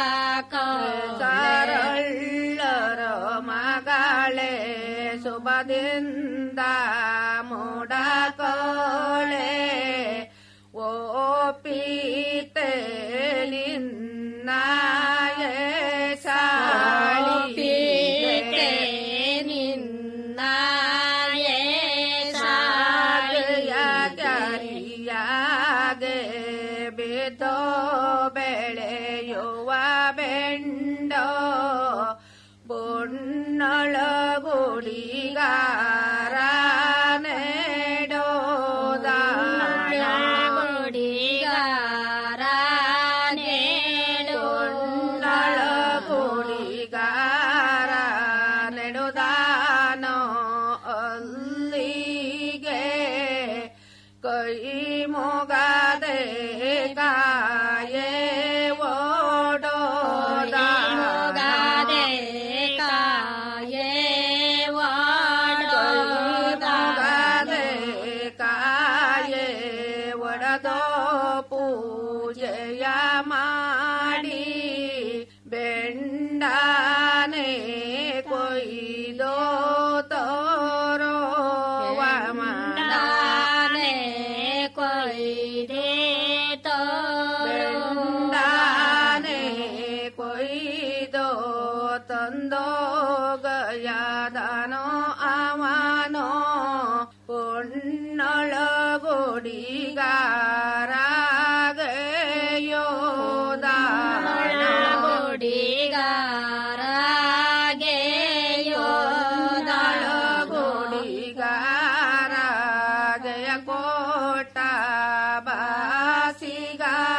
ಸಾರಳ್ಳರೋ ಮಗಳೇ ಶುಭದಿಂದ ಮೂಡ ಕೋಳೆ ಓ ಪೀತೆ ನಿನ್ನಾಯೇ ಸಾಳಿ ಪೀತೆ ನಿನ್ನಾಯೇ ಸಾಳಿಯ ಗರಿಯಾಗೆ ಬಿದ್ದೋ ಬೆಳೆಯುವ ಬೆಂಡೋ ಬೊನ್ನೊಳಗುಡಿಗಾರ ನೆಡೋದ ಗುಡಿಗಾರ ನೆಡೋನ್ನೊಳಗುಡಿಗಾರ ನೆಡುದಾನೋ ಅಲ್ಲಿಗೆ ಕೈ ಮೊಗದೆ ಕಾಯೇ ಓಡೋದ ಮೊಗದೆ ಕಾಯೇ ಓಡೋದ ಕಾಯೇ ಒಡದೋ ಪೂಜೆಯ ಮಾಡಿ ಬೆಂಡಾನೆ ಕೊಯ್ದೋ ತೋರೋ ವಮಡಾನೆ ಕೊಯ್ದೆ ಬೆಂಡಾನೆ ಕೊಯ್ದೋ ತಂದೋ ಗಯದನೋ ಅವನೋ ಪೊನ್ನೊಳಗುಡಿಗಾರಗೆಯೋದ ಗುಡಿಗಾರಗೆಯ ಕೋಟ ಬಾಸಿಗಾರ